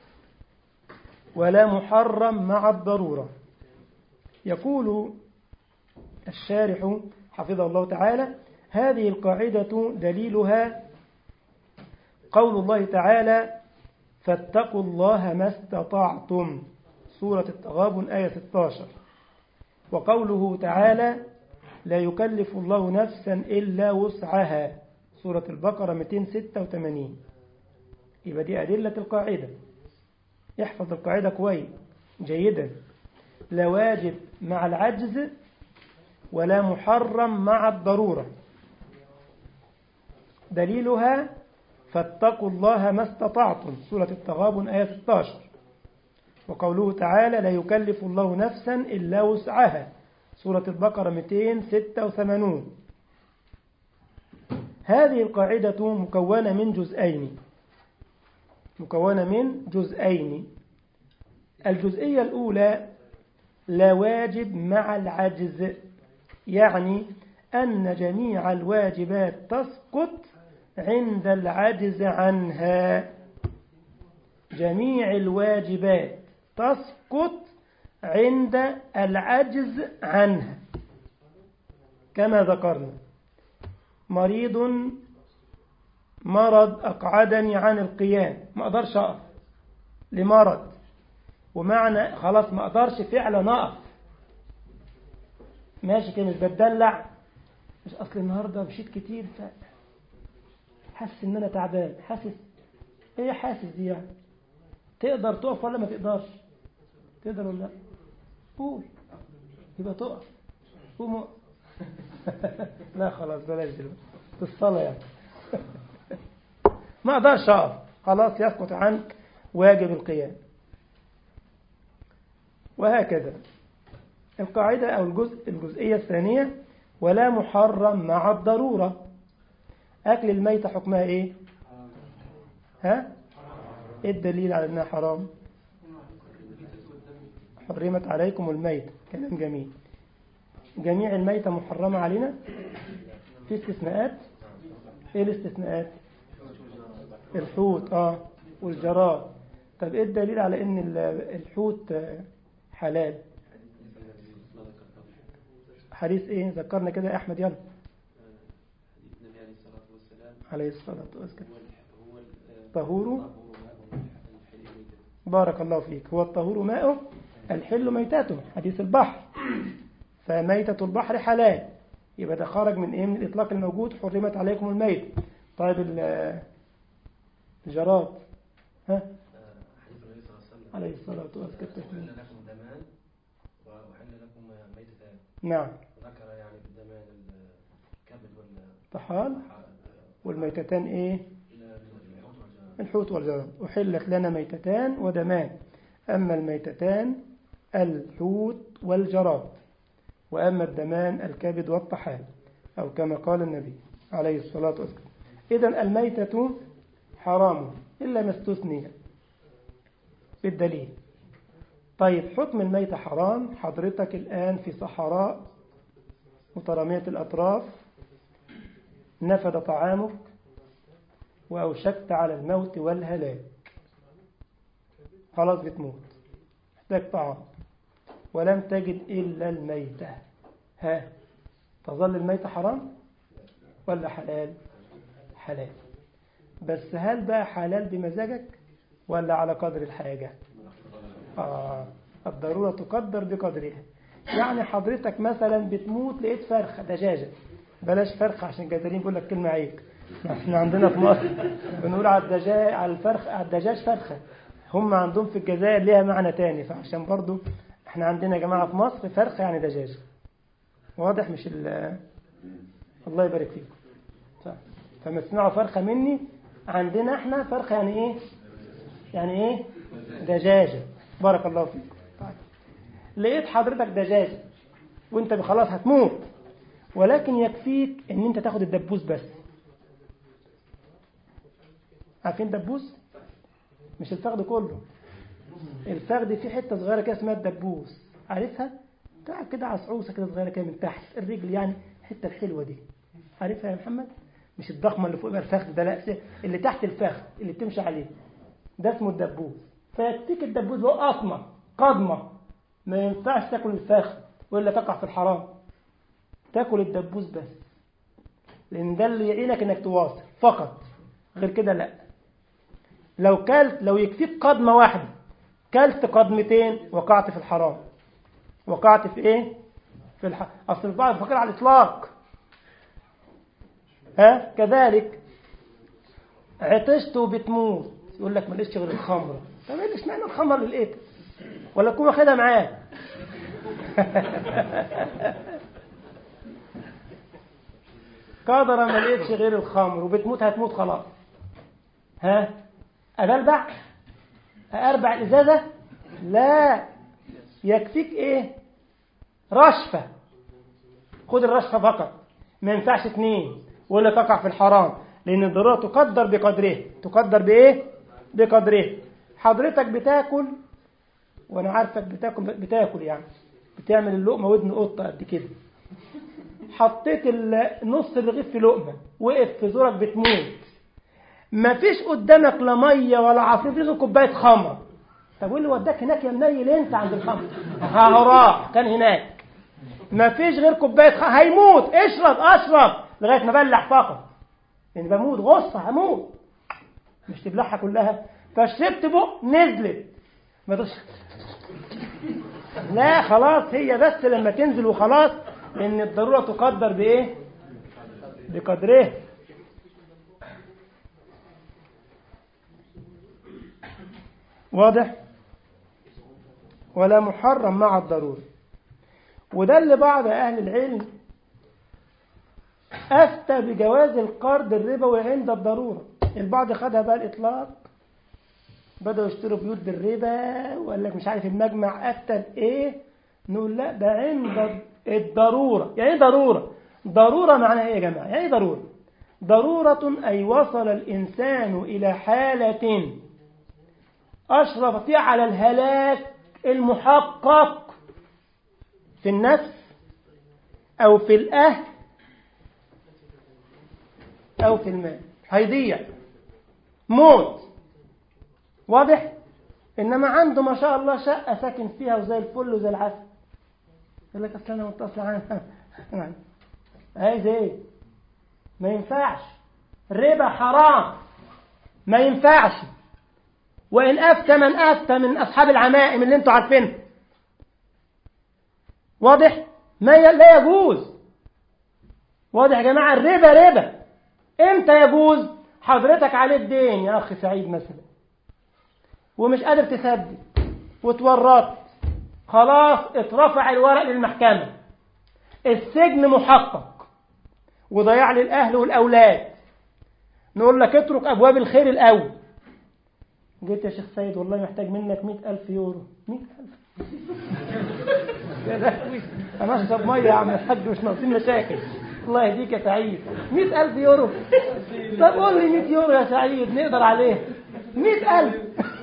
S1: ولا محرم مع الضرورة يقول الشارح حفظه الله تعالى هذه القاعدة دليلها قول الله تعالى فاتقوا الله ما استطعتم سورة التغابن آية 16 وقوله تعالى لا يكلف الله نفسا إلا وسعها سورة البقرة 286 يبقى دي أدلة القاعدة احفظ القاعدة كويس جيدا لا واجب مع العجز ولا محرم مع الضرورة دليلها فاتقوا الله ما استطعتم سورة التغابن آية 16 وقوله تعالى لا يكلف الله نفسا إلا وسعها سورة البقرة 286 هذه القاعدة مكونة من جزئين مكونة من جزئين الجزئية الأولى لا واجب مع العجز يعني أن جميع الواجبات تسقط عند العجز عنها جميع الواجبات تسقط عند العجز عنها كما ذكرنا مريض مرض أقعدني عن القيام ما أقدرش أقف لمرض ومعنى خلاص ما أقدرش فعلا أقف ماشي كده مش بتدلع مش أصل النهاردة مشيت كتير ف حاسس إن أنا تعبان حاسس إيه حاسس دي يعني تقدر تقف ولا ما تقدرش تقدر ولا لا قول يبقى تقف قوم لا خلاص بلاش دلوقتي في الصلاة يعني ما اقدرش اقف خلاص يسقط عنك واجب القيام وهكذا القاعدة أو الجزء الجزئية الثانية ولا محرم مع الضرورة أكل الميتة حكمها إيه ها إيه الدليل على أنها حرام حرمت عليكم الميتة كلام جميل جميع الميتة محرمة علينا في استثناءات ايه الاستثناءات الحوت اه والجراد طب ايه الدليل على ان الحوت حلال حديث ايه ذكرنا كده يا احمد يلا عليه الصلاة والسلام طهور بارك الله فيك هو الطهور ماؤه الحل ميتاته حديث البحر فميتة البحر حلال يبقى ده خرج من ايه من الاطلاق الموجود حرمت عليكم الميت طيب الجراد ها عليه الصلاة والسلام
S2: لكم دمان وأحل لكم ميتتان
S1: نعم
S2: ذكر يعني بالدمان الكبد
S1: طحال والميتتان ايه الحوت والجراد أحلت لنا ميتتان ودمان أما الميتتان الحوت والجراد وأما الدمان الكبد والطحال أو كما قال النبي عليه الصلاة والسلام إذا الميتة حرام إلا ما استثني بالدليل طيب حكم الميتة حرام حضرتك الآن في صحراء مترامية الأطراف نفد طعامك وأوشكت على الموت والهلاك خلاص بتموت محتاج طعام ولم تجد إلا الميتة ها تظل الميتة حرام ولا حلال حلال بس هل بقى حلال بمزاجك ولا على قدر الحاجة آه الضرورة تقدر بقدرها يعني حضرتك مثلا بتموت لقيت فرخة دجاجة بلاش فرخة عشان جزارين بيقول لك كلمة عيب احنا عندنا في مصر بنقول على الدجاج على الفرخ على الدجاج فرخة هم عندهم في الجزائر ليها معنى تاني فعشان برضو احنا عندنا يا جماعة في مصر فرخة يعني دجاج واضح مش ال الله يبارك فيكم صح. فما تسمعوا فرخة مني عندنا احنا فرخة يعني ايه يعني ايه دجاجة بارك الله فيكم طيب. لقيت حضرتك دجاجة وانت خلاص هتموت ولكن يكفيك ان انت تاخد الدبوس بس عارفين دبوس مش الفخذ كله الفخذ فيه حته صغيره كده اسمها الدبوس عارفها بتاع كده عصعوصه كده صغيره كده من تحت الرجل يعني الحته الحلوه دي عارفها يا محمد مش الضخمه اللي فوق الفخذ ده لا اللي تحت الفخذ اللي بتمشي عليه ده اسمه الدبوس فيكفيك الدبوس هو قطمه قضمه ما ينفعش تاكل الفخذ والا تقع في الحرام تاكل الدبوس بس لان ده اللي يعينك انك تواصل فقط غير كده لا لو كلت لو يكفيك قدمة واحدة كلت قدمتين وقعت في الحرام وقعت في ايه في الح... اصل البعض فكر على الاطلاق ها كذلك عطشت وبتموت يقول لك ماليش غير الخمره طب ايه اشمعنى الخمر اللي لقيتها ولا تكون واخدها معاه قدر ما لقيتش غير الخمر وبتموت هتموت خلاص ها أبلبع أربع الإزازة لا يكفيك إيه رشفة خد الرشفة فقط ما ينفعش اثنين ولا تقع في الحرام لأن الضرورة تقدر بقدره تقدر بإيه بقدره حضرتك بتاكل وأنا عارفك بتاكل بتاكل يعني بتعمل اللقمة ودن قطة قد كده حطيت نص الرغيف في لقمة وقف في زورك بتموت ما فيش قدامك لا ميه ولا عصير غير كوبايه خمره طب وايه اللي وداك هناك يا منيل انت عند الخمر هراء كان هناك ما فيش غير كوبايه خمر هيموت اشرب اشرب لغايه ما بلع فقط يعني بموت غصه هموت مش تبلعها كلها فشربت بق نزلت ما تش... لا خلاص هي بس لما تنزل وخلاص لان الضروره تقدر بايه بقدره واضح ولا محرم مع الضرورة وده اللي بعض أهل العلم أفتى بجواز القرض الربوي عند الضرورة البعض خدها بقى الإطلاق بدأوا يشتروا بيوت بالربا وقال لك مش عارف المجمع أفتى بإيه نقول لا ده عند الضرورة يعني ايه ضرورة ضرورة معناها إيه يا جماعة يعني ايه ضرورة ضرورة أي وصل الإنسان إلى حالة أشرف فيها على الهلاك المحقق في النفس أو في الأهل أو في المال هيضيع موت واضح إنما عنده ما شاء الله شقة ساكن فيها وزي الفل وزي العسل يقول لك أصل أنا متصل عنها عايز إيه ما ينفعش الربا حرام ما ينفعش وإن أفتى من أفتى من أصحاب العمائم اللي انتوا عارفينها واضح ما ي... لا يجوز واضح يا جماعة الربا ربا امتى يجوز حضرتك عليه الدين يا أخي سعيد مثلا ومش قادر تسدد وتورطت خلاص اترفع الورق للمحكمة السجن محقق وضياع للأهل والأولاد نقول لك اترك أبواب الخير الأول جيت يا شيخ سيد والله محتاج منك مئة ألف يورو مئة ألف يا لهوي أنا أشرب مية يا عم الحاج مش ناقصين مشاكل الله يهديك يا سعيد مئة ألف يورو طب قول لي مئة يورو يا سعيد نقدر عليه مئة ألف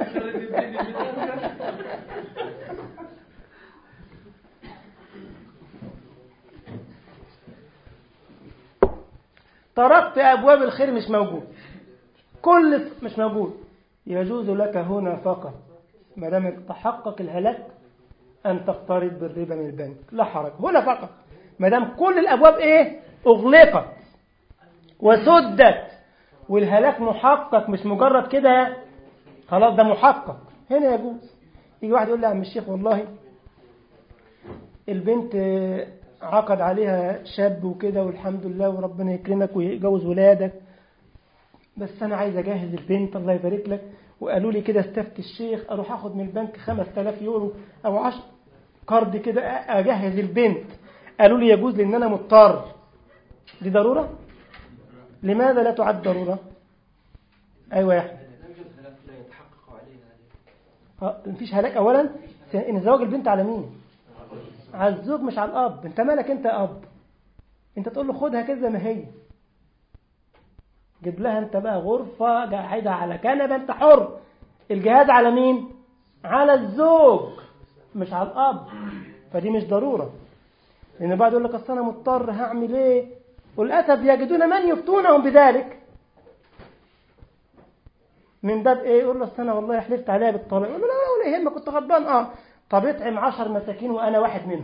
S1: طرقت أبواب الخير مش موجود كل مش موجود يجوز لك هنا فقط ما دام تحقق الهلاك أن تقترض بالربا من البنك لا حرج هنا فقط ما دام كل الأبواب إيه أغلقت وسدت والهلاك محقق مش مجرد كده خلاص ده محقق هنا يجوز يجي واحد يقول لي يا عم الشيخ والله البنت عقد عليها شاب وكده والحمد لله وربنا يكرمك ويجوز ولادك بس أنا عايز أجهز البنت الله يبارك لك وقالوا لي كده استفتي الشيخ أروح أخد من البنك 5000 يورو أو 10 قرض كده أجهز البنت قالوا لي يجوز لأن أنا مضطر دي ضرورة؟ لماذا لا تعد ضرورة؟ أيوة يا أحمد
S2: لا يوجد هلاك لا يتحقق عليها
S1: آه، مفيش هلاك أولا إن زواج البنت على مين؟ على الزوج مش على الأب أنت مالك أنت أب أنت تقول له خدها كده زي ما هي جيب لها أنت بقى غرفة قاعدة على كنبة أنت حر الجهاز على مين؟ على الزوج مش على الأب فدي مش ضرورة لأن بعد يقول لك أصل أنا مضطر هعمل إيه؟ وللأسف يجدون من يفتونهم بذلك من باب ايه يقول له أصل انا والله حلفت عليها بالطلاق يقول له لا لا ولا يهمك كنت غضبان اه طب اطعم عشر مساكين وانا واحد منهم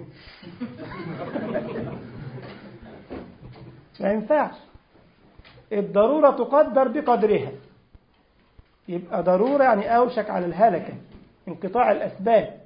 S1: ما ينفعش الضرورة تقدر بقدرها يبقى ضرورة يعني أوشك على الهلكة انقطاع الأسباب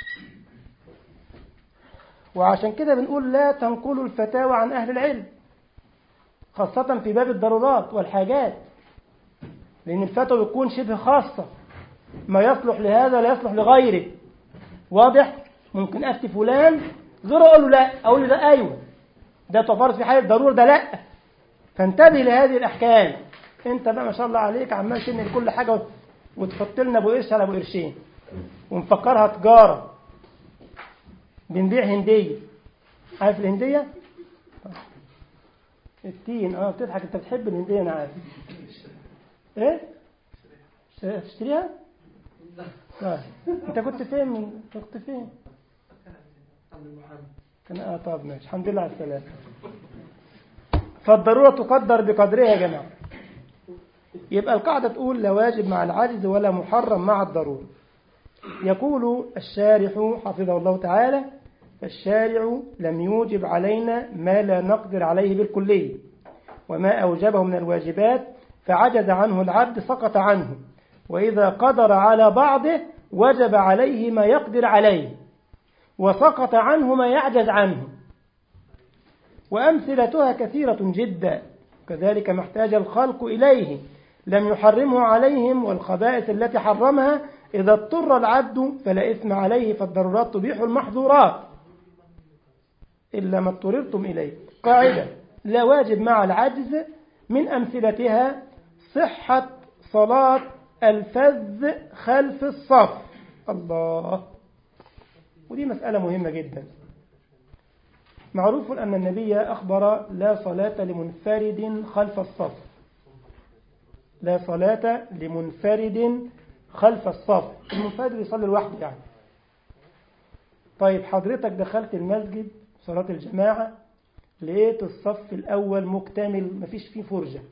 S1: وعشان كده بنقول لا تنقلوا الفتاوى عن أهل العلم خاصة في باب الضرورات والحاجات لأن الفتوى بتكون شبه خاصة ما يصلح لهذا لا يصلح لغيره واضح ممكن أفتي فلان زور أقول له لا أقول له ده أيوه ده تعتبر في حالة ضرورة ده لا فانتبه لهذه الأحكام أنت بقى ما شاء الله عليك عمال تنقل كل حاجة وتحط لنا أبو قرش على أبو قرشين ونفكرها تجارة بنبيع هندية عارف الهندية؟ التين اه بتضحك انت بتحب الهندية انا عارف ايه تشتريها لا انت كنت فين من كنت فين كان اه طب ماشي الحمد لله على السلامه فالضروره تقدر بقدرها يا جماعه يبقى القاعده تقول لا واجب مع العجز ولا محرم مع الضروره يقول الشارح حفظه الله تعالى فالشارع لم يوجب علينا ما لا نقدر عليه بالكليه وما اوجبه من الواجبات فعجز عنه العبد سقط عنه وإذا قدر على بعضه وجب عليه ما يقدر عليه وسقط عنه ما يعجز عنه وأمثلتها كثيرة جدا كذلك ما احتاج الخلق إليه لم يحرمه عليهم والخبائث التي حرمها إذا اضطر العبد فلا إثم عليه فالضرورات تبيح المحظورات إلا ما اضطررتم إليه قاعدة لا واجب مع العجز من أمثلتها صحة صلاة الفذ خلف الصف الله ودي مسألة مهمة جدا معروف أن النبي أخبر لا صلاة لمنفرد خلف الصف لا صلاة لمنفرد خلف الصف المنفرد يصلي لوحده يعني طيب حضرتك دخلت المسجد صلاة الجماعة لقيت الصف الأول مكتمل مفيش فيه فرجة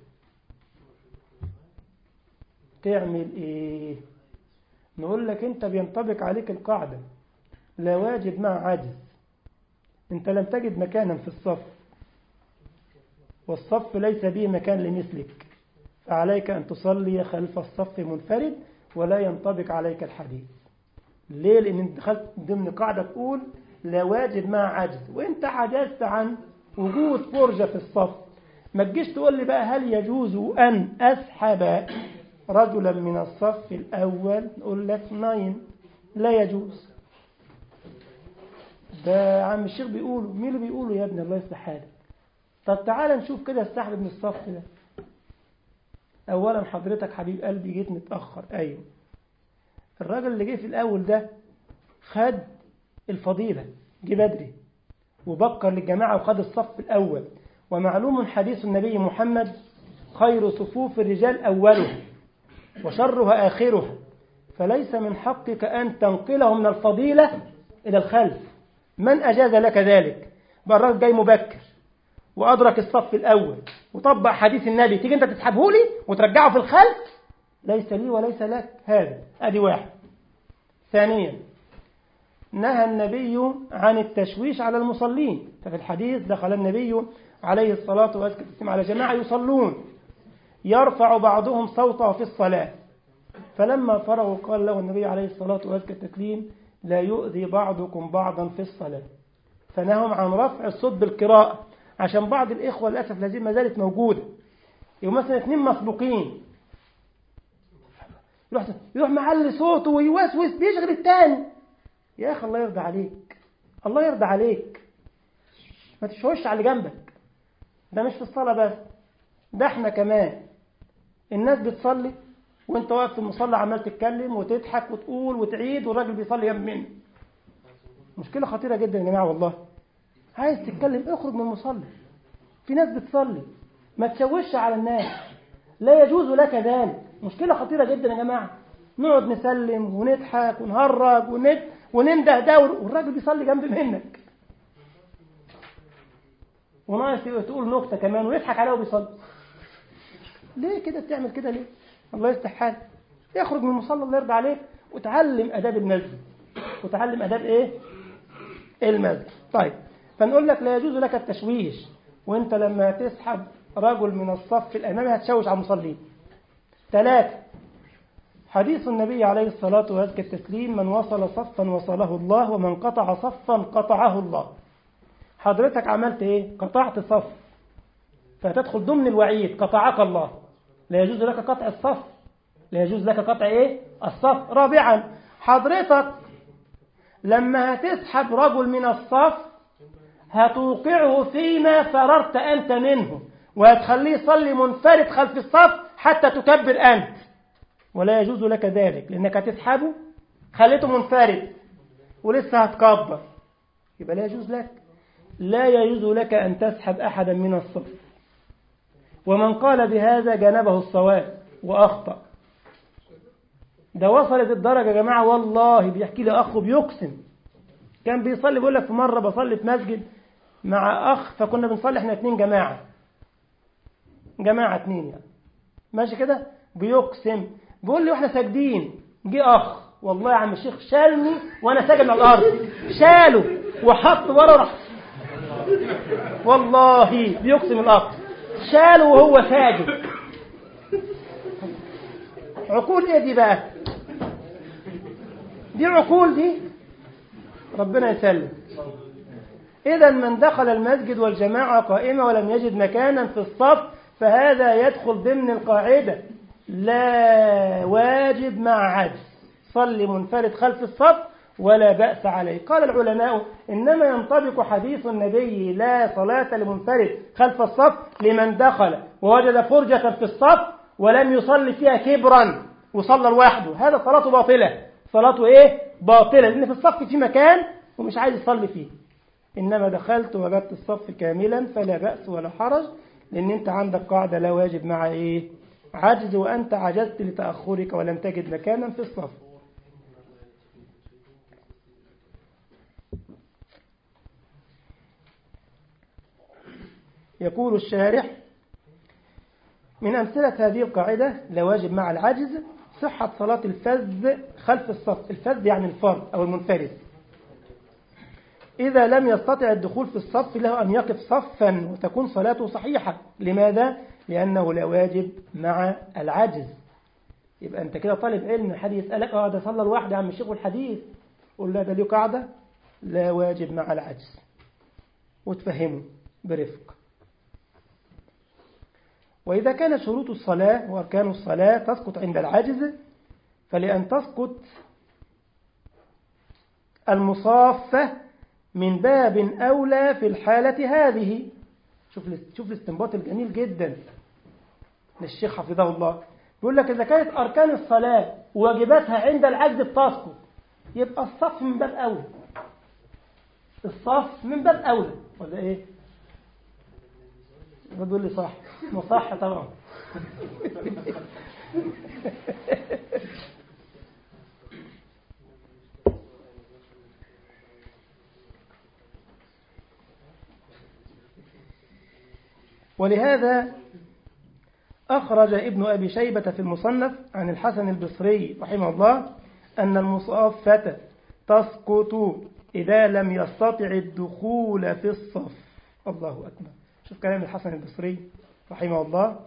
S1: تعمل ايه نقول لك انت بينطبق عليك القاعدة لا واجب مع عاجز انت لم تجد مكانا في الصف والصف ليس به مكان لمثلك فعليك أن تصلي خلف الصف منفرد ولا ينطبق عليك الحديث ليه لأن دخلت ضمن قاعدة تقول لا واجب مع عجز وانت عجزت عن وجود فرجة في الصف ما تجيش تقول لي بقى هل يجوز أن أسحب رجلا من الصف الأول نقول لك ناين لا يجوز ده عم الشيخ بيقوله مين اللي بيقوله يا ابني الله يصلح حالك طب تعالى نشوف كده السحب من الصف ده أولا حضرتك حبيب قلبي جيت متأخر أيوه الراجل اللي جه في الأول ده خد الفضيلة جه بدري وبكر للجماعة وخد الصف الأول ومعلوم حديث النبي محمد خير صفوف الرجال أولها وشرها آخرها فليس من حقك أن تنقله من الفضيلة إلى الخلف من أجاز لك ذلك بقى الراجل جاي مبكر وأدرك الصف الأول وطبق حديث النبي تيجي أنت تسحبه لي وترجعه في الخلف ليس لي وليس لك هذا أدي واحد ثانيا نهى النبي عن التشويش على المصلين ففي الحديث دخل النبي عليه الصلاة والسلام على جماعة يصلون يرفع بعضهم صوته في الصلاة فلما فرغوا قال له النبي عليه الصلاة والسلام لا يؤذي بعضكم بعضا في الصلاة فنههم عن رفع الصوت بالقراءة عشان بعض الإخوة للأسف لازم ما زالت موجودة يبقى مثلا اثنين مسبوقين يروح يروح معلي صوته ويوسوس بيشغل التاني يا اخي الله يرضى عليك الله يرضى عليك ما تشوش على اللي جنبك ده مش في الصلاة بس ده احنا كمان الناس بتصلي وانت واقف في المصلى عمال تتكلم وتضحك وتقول وتعيد والراجل بيصلي جنب منك مشكلة خطيرة جدا يا جماعة والله عايز تتكلم اخرج من المصلى في ناس بتصلي ما تشوش على الناس لا يجوز لك ذلك مشكلة خطيرة جدا يا جماعة نقعد نسلم ونضحك ونهرج وند وننده ده والراجل بيصلي جنب منك وناقص تقول نكتة كمان ويضحك عليه وبيصلي ليه كده بتعمل كده ليه الله يفتح حالك اخرج من المصلى الله يرضى عليك وتعلم اداب المسجد وتعلم اداب ايه المسجد طيب فنقول لك لا يجوز لك التشويش وانت لما تسحب رجل من الصف الامامي هتشوش على المصلين ثلاثة حديث النبي عليه الصلاة وأزكى التسليم من وصل صفا وصله الله ومن قطع صفا قطعه الله حضرتك عملت ايه قطعت صف فتدخل ضمن الوعيد قطعك الله لا يجوز لك قطع الصف لا يجوز لك قطع ايه الصف رابعا حضرتك لما هتسحب رجل من الصف هتوقعه فيما فررت أنت منه وهتخليه يصلي منفرد خلف الصف حتى تكبر أنت ولا يجوز لك ذلك لأنك هتسحبه خليته منفرد ولسه هتكبر يبقى لا يجوز لك لا يجوز لك أن تسحب أحدا من الصف ومن قال بهذا جانبه الصواب وأخطأ ده وصلت الدرجة يا جماعة والله بيحكي لي أخ بيقسم كان بيصلي بيقول لك في مرة بصلي في مسجد مع أخ فكنا بنصلي احنا اتنين جماعة جماعة اتنين يعني ماشي كده بيقسم بيقول لي واحنا ساجدين جه أخ والله يا عم الشيخ شالني وأنا ساجد على الأرض شاله وحط ورا راح والله بيقسم الأخ شاله وهو ساجد عقول ايه دي بقى دي عقول دي ربنا يسلم إذا من دخل المسجد والجماعة قائمة ولم يجد مكانا في الصف فهذا يدخل ضمن القاعدة لا واجب مع عجز صلي منفرد خلف الصف ولا بأس عليه قال العلماء إنما ينطبق حديث النبي لا صلاة لمنفرد خلف الصف لمن دخل ووجد فرجة في الصف ولم يصلي فيها كبرا وصلى لوحده هذا صلاته باطلة صلاته إيه باطلة لأن في الصف في مكان ومش عايز يصلي فيه إنما دخلت وجدت الصف كاملا فلا بأس ولا حرج لأن أنت عندك قاعدة لا واجب مع إيه عجز وأنت عجزت لتأخرك ولم تجد مكانا في الصف يقول الشارح من أمثلة هذه القاعدة لا واجب مع العجز صحة صلاة الفز خلف الصف الفز يعني الفرد أو المنفرد إذا لم يستطع الدخول في الصف له أن يقف صفا وتكون صلاته صحيحة لماذا؟ لأنه لا واجب مع العجز يبقى أنت كده طالب علم حد يسألك اه ده صلى لوحده يا عم الشيخ والحديث قول له ده له قاعدة لا واجب مع العجز وتفهمه برفق وإذا كانت شروط الصلاة وأركان الصلاة تسقط عند العجز فلأن تسقط المصافة من باب أولى في الحالة هذه شوف شوف الاستنباط الجميل جدا للشيخ حفظه الله بيقول لك إذا كانت أركان الصلاة وواجباتها عند العجز بتسقط يبقى الصف من باب أولى الصف من باب أولى ولا إيه؟ بيقول لي صح ما صح طبعا ولهذا أخرج ابن أبي شيبة في المصنف عن الحسن البصري رحمه الله أن المصافة تسقط إذا لم يستطع الدخول في الصف الله أكبر شوف كلام الحسن البصري رحمه الله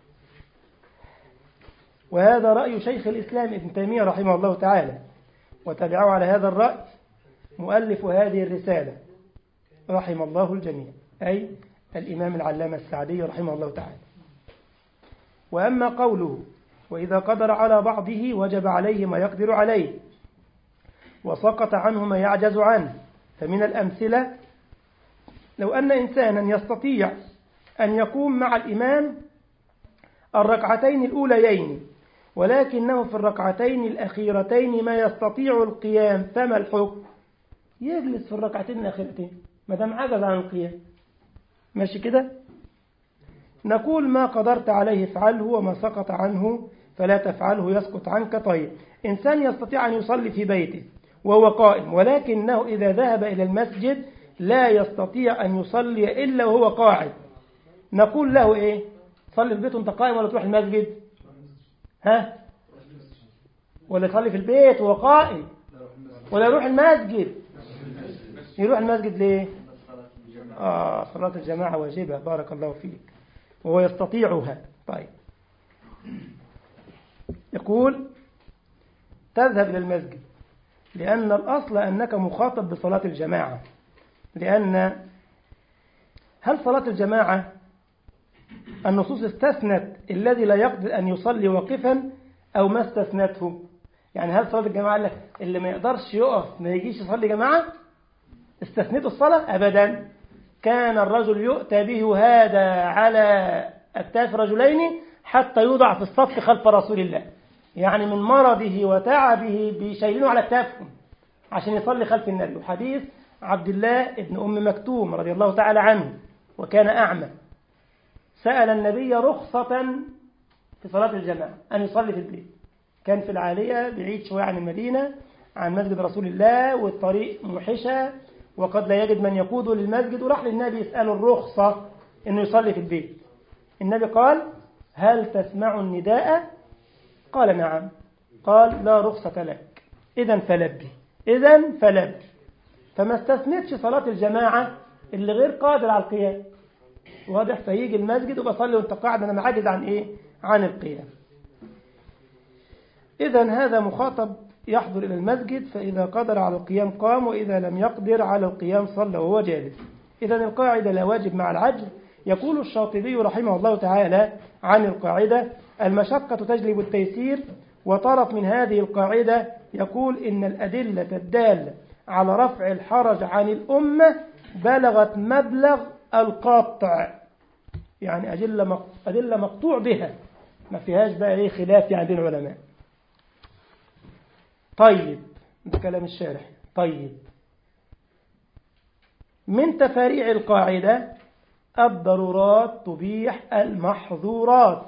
S1: وهذا رأي شيخ الإسلام ابن تيمية رحمه الله تعالى وتبعه على هذا الرأي مؤلف هذه الرسالة رحم الله الجميع أي الإمام العلامة السعدي رحمه الله تعالى وأما قوله وإذا قدر على بعضه وجب عليه ما يقدر عليه وسقط عنه ما يعجز عنه فمن الأمثلة لو أن إنسانا يستطيع أن يقوم مع الإمام الركعتين الأوليين ولكنه في الركعتين الأخيرتين ما يستطيع القيام فما الحكم يجلس في الركعتين الأخيرتين ما دام عجز عن القيام ماشي كده نقول ما قدرت عليه افعله وما سقط عنه فلا تفعله يسقط عنك طيب إنسان يستطيع أن يصلي في بيته وهو قائم ولكنه إذا ذهب إلى المسجد لا يستطيع أن يصلي إلا وهو قاعد نقول له إيه صلي في بيته أنت قائم ولا تروح المسجد ها ولا تصلي في البيت وهو قائم ولا يروح المسجد يروح المسجد ليه آه صلاة الجماعة واجبة بارك الله فيك وهو يستطيعها طيب يقول تذهب إلى المسجد لأن الأصل أنك مخاطب بصلاة الجماعة لأن هل صلاة الجماعة النصوص استثنت الذي لا يقدر أن يصلي واقفا أو ما استثنته يعني هل صلاة الجماعة قال لك اللي ما يقدرش يقف ما يجيش يصلي جماعة استثنته الصلاة أبدا كان الرجل يؤتى به هذا على أكتاف رجلين حتى يوضع في الصف خلف رسول الله يعني من مرضه وتعبه بيشيلونه على أكتافهم عشان يصلي خلف النبي وحديث عبد الله ابن أم مكتوم رضي الله تعالى عنه وكان أعمى سأل النبي رخصة في صلاة الجماعة أن يصلي في البيت كان في العالية بعيد شوية عن المدينة عن مسجد رسول الله والطريق موحشة وقد لا يجد من يقوده للمسجد وراح للنبي يسأله الرخصة أنه يصلي في البيت النبي قال هل تسمع النداء قال نعم قال لا رخصة لك إذا فلبي إذا فلبي فما استثنتش صلاة الجماعة اللي غير قادر على القيام واضح فيجي المسجد وبصلي وانت قاعد انا معاجز عن ايه عن القيام اذا هذا مخاطب يحضر الى المسجد فاذا قدر على القيام قام واذا لم يقدر على القيام صلى وهو جالس اذا القاعده لا واجب مع العجز يقول الشاطبي رحمه الله تعالى عن القاعده المشقه تجلب التيسير وطرف من هذه القاعده يقول ان الادله الداله على رفع الحرج عن الامه بلغت مبلغ القطع يعني أدلة أدلة مقطوع بها ما فيهاش بقى إيه خلاف يعني بين العلماء طيب ده كلام الشارح طيب من تفاريع القاعدة الضرورات تبيح المحظورات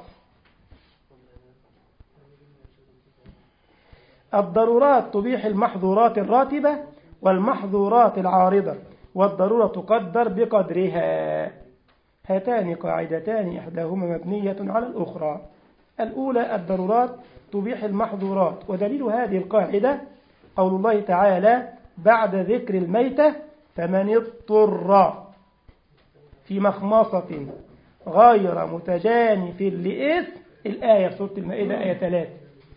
S1: الضرورات تبيح المحظورات الراتبة والمحظورات العارضة والضرورة تقدر بقدرها هاتان قاعدتان إحداهما مبنية على الأخرى الأولى الضرورات تبيح المحظورات ودليل هذه القاعدة قول الله تعالى بعد ذكر الميتة فمن اضطر في مخمصة غير متجانف لإثم الآية في سورة المائدة آية 3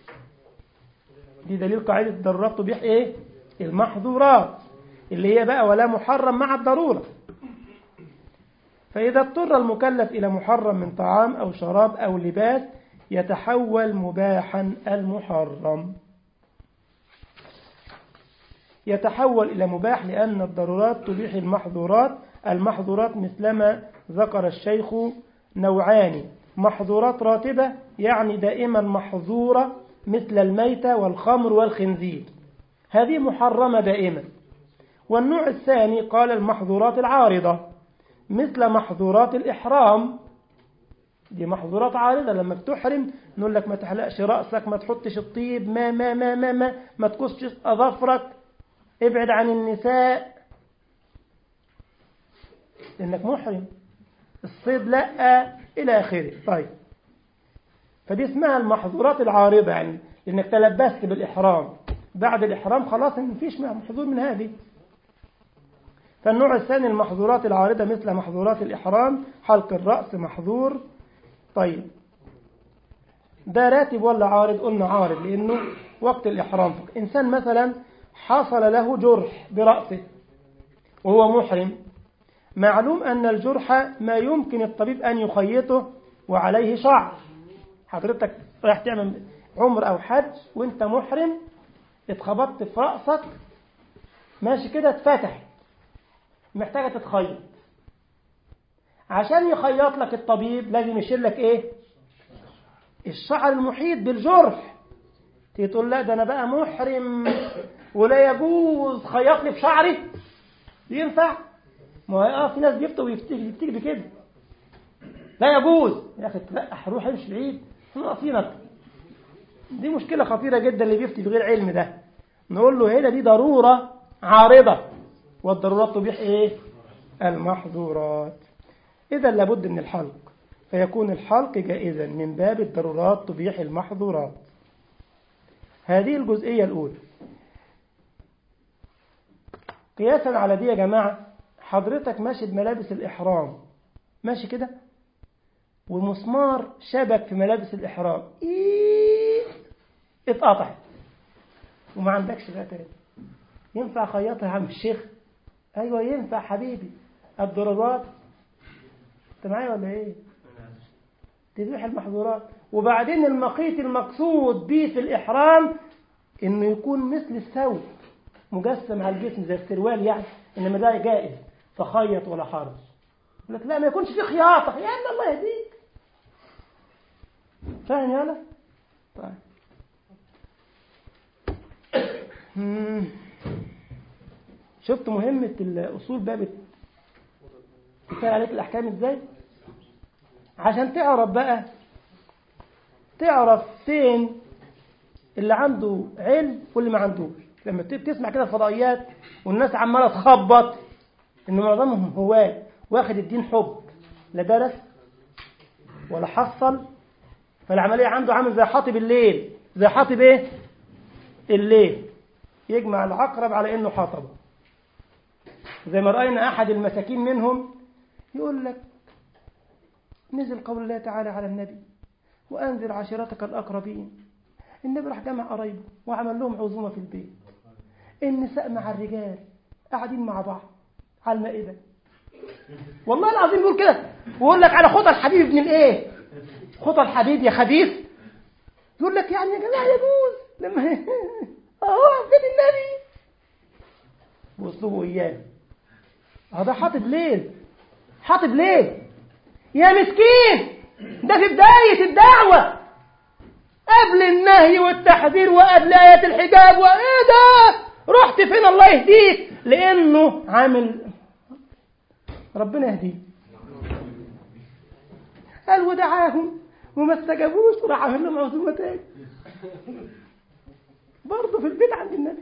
S1: دي دليل قاعدة الضرورات تبيح إيه؟ المحظورات اللي هي بقى ولا محرم مع الضرورة فإذا اضطر المكلف إلى محرم من طعام أو شراب أو لباس يتحول مباحا المحرم يتحول إلى مباح لأن الضرورات تبيح المحظورات المحظورات مثلما ذكر الشيخ نوعان محظورات راتبة يعني دائما محظورة مثل الميتة والخمر والخنزير هذه محرمة دائما والنوع الثاني قال المحظورات العارضة مثل محظورات الإحرام دي محظورات عارضة لما بتحرم نقول لك ما تحلقش رأسك ما تحطش الطيب ما ما ما ما ما ما تقصش أظافرك ابعد عن النساء لأنك محرم الصيد لا إلى آخره طيب فدي اسمها المحظورات العارضة يعني لأنك تلبست بالإحرام بعد الإحرام خلاص مفيش محظور من هذه فالنوع الثاني المحظورات العارضة مثل محظورات الإحرام حلق الرأس محظور طيب ده راتب ولا عارض قلنا عارض لأنه وقت الإحرام إنسان مثلا حصل له جرح برأسه وهو محرم معلوم أن الجرح ما يمكن الطبيب أن يخيطه وعليه شعر حضرتك رايح تعمل عمر او حج وانت محرم اتخبطت في راسك ماشي كده اتفتح محتاجه تتخيط عشان يخيط لك الطبيب لازم يشيل لك ايه الشعر المحيط بالجرح تيجي تقول لا ده انا بقى محرم ولا يجوز خيط لي في شعري ينفع ما هو اه في ناس بيفتوا ويفتكي بكده لا يجوز يا اخي تلقح روح امشي بعيد احنا ناقصينك دي مشكله خطيره جدا اللي بيفتي بغير علم ده نقول له هنا دي ضروره عارضه والضرورات تبيح ايه المحظورات اذا لابد من الحلق فيكون الحلق جائزا من باب الضرورات تبيح المحظورات هذه الجزئيه الاولى قياسا على دي يا جماعه حضرتك ماشي بملابس الاحرام ماشي كده ومسمار شبك في ملابس الإحرام إيه اتقطعت وما عندكش بقى تاني ينفع خيطها يا عم الشيخ أيوة ينفع حبيبي الضرورات أنت معايا ولا إيه؟ تبيح المحظورات وبعدين المقيت المقصود به في الإحرام إنه يكون مثل الثوب مجسم على الجسم زي السروال يعني إنما ده جائز فخيط ولا حرج لك لا ما يكونش في خياطة يا عم الله يهديك فاهم يالا طيب شفت مهمة الأصول باب كفاية عليك الأحكام إزاي عشان تعرف بقى تعرف فين اللي عنده علم واللي ما عندوش لما تسمع كده الفضائيات والناس عمالة تخبط إن معظمهم هواه واخد الدين حب لا درس ولا حصل فالعملية عنده عامل زي حاطب الليل زي حاطب ايه الليل يجمع العقرب على انه حطبه زي ما رأينا احد المساكين منهم يقول لك نزل قول الله تعالى على النبي وانذر عشيرتك الاقربين النبي راح جمع قرايبه وعمل لهم عزومه في البيت النساء مع الرجال قاعدين مع بعض على المائده والله العظيم بيقول كده ويقول لك على خطى الحبيب ابن الايه خطى الحبيب يا خبيث يقول لك يعني يا جماعه يجوز لما اهو فين النبي واسلوبه اياه هذا حاطب ليل حاطب ليل يا مسكين ده في بداية الدعوة قبل النهي والتحذير وقبل آيات الحجاب وإيه ده رحت فين الله يهديك لأنه عامل ربنا يهديه قال ودعاهم وما استجابوش وراح عامل لهم عزومة تاني برضه في البيت عند النبي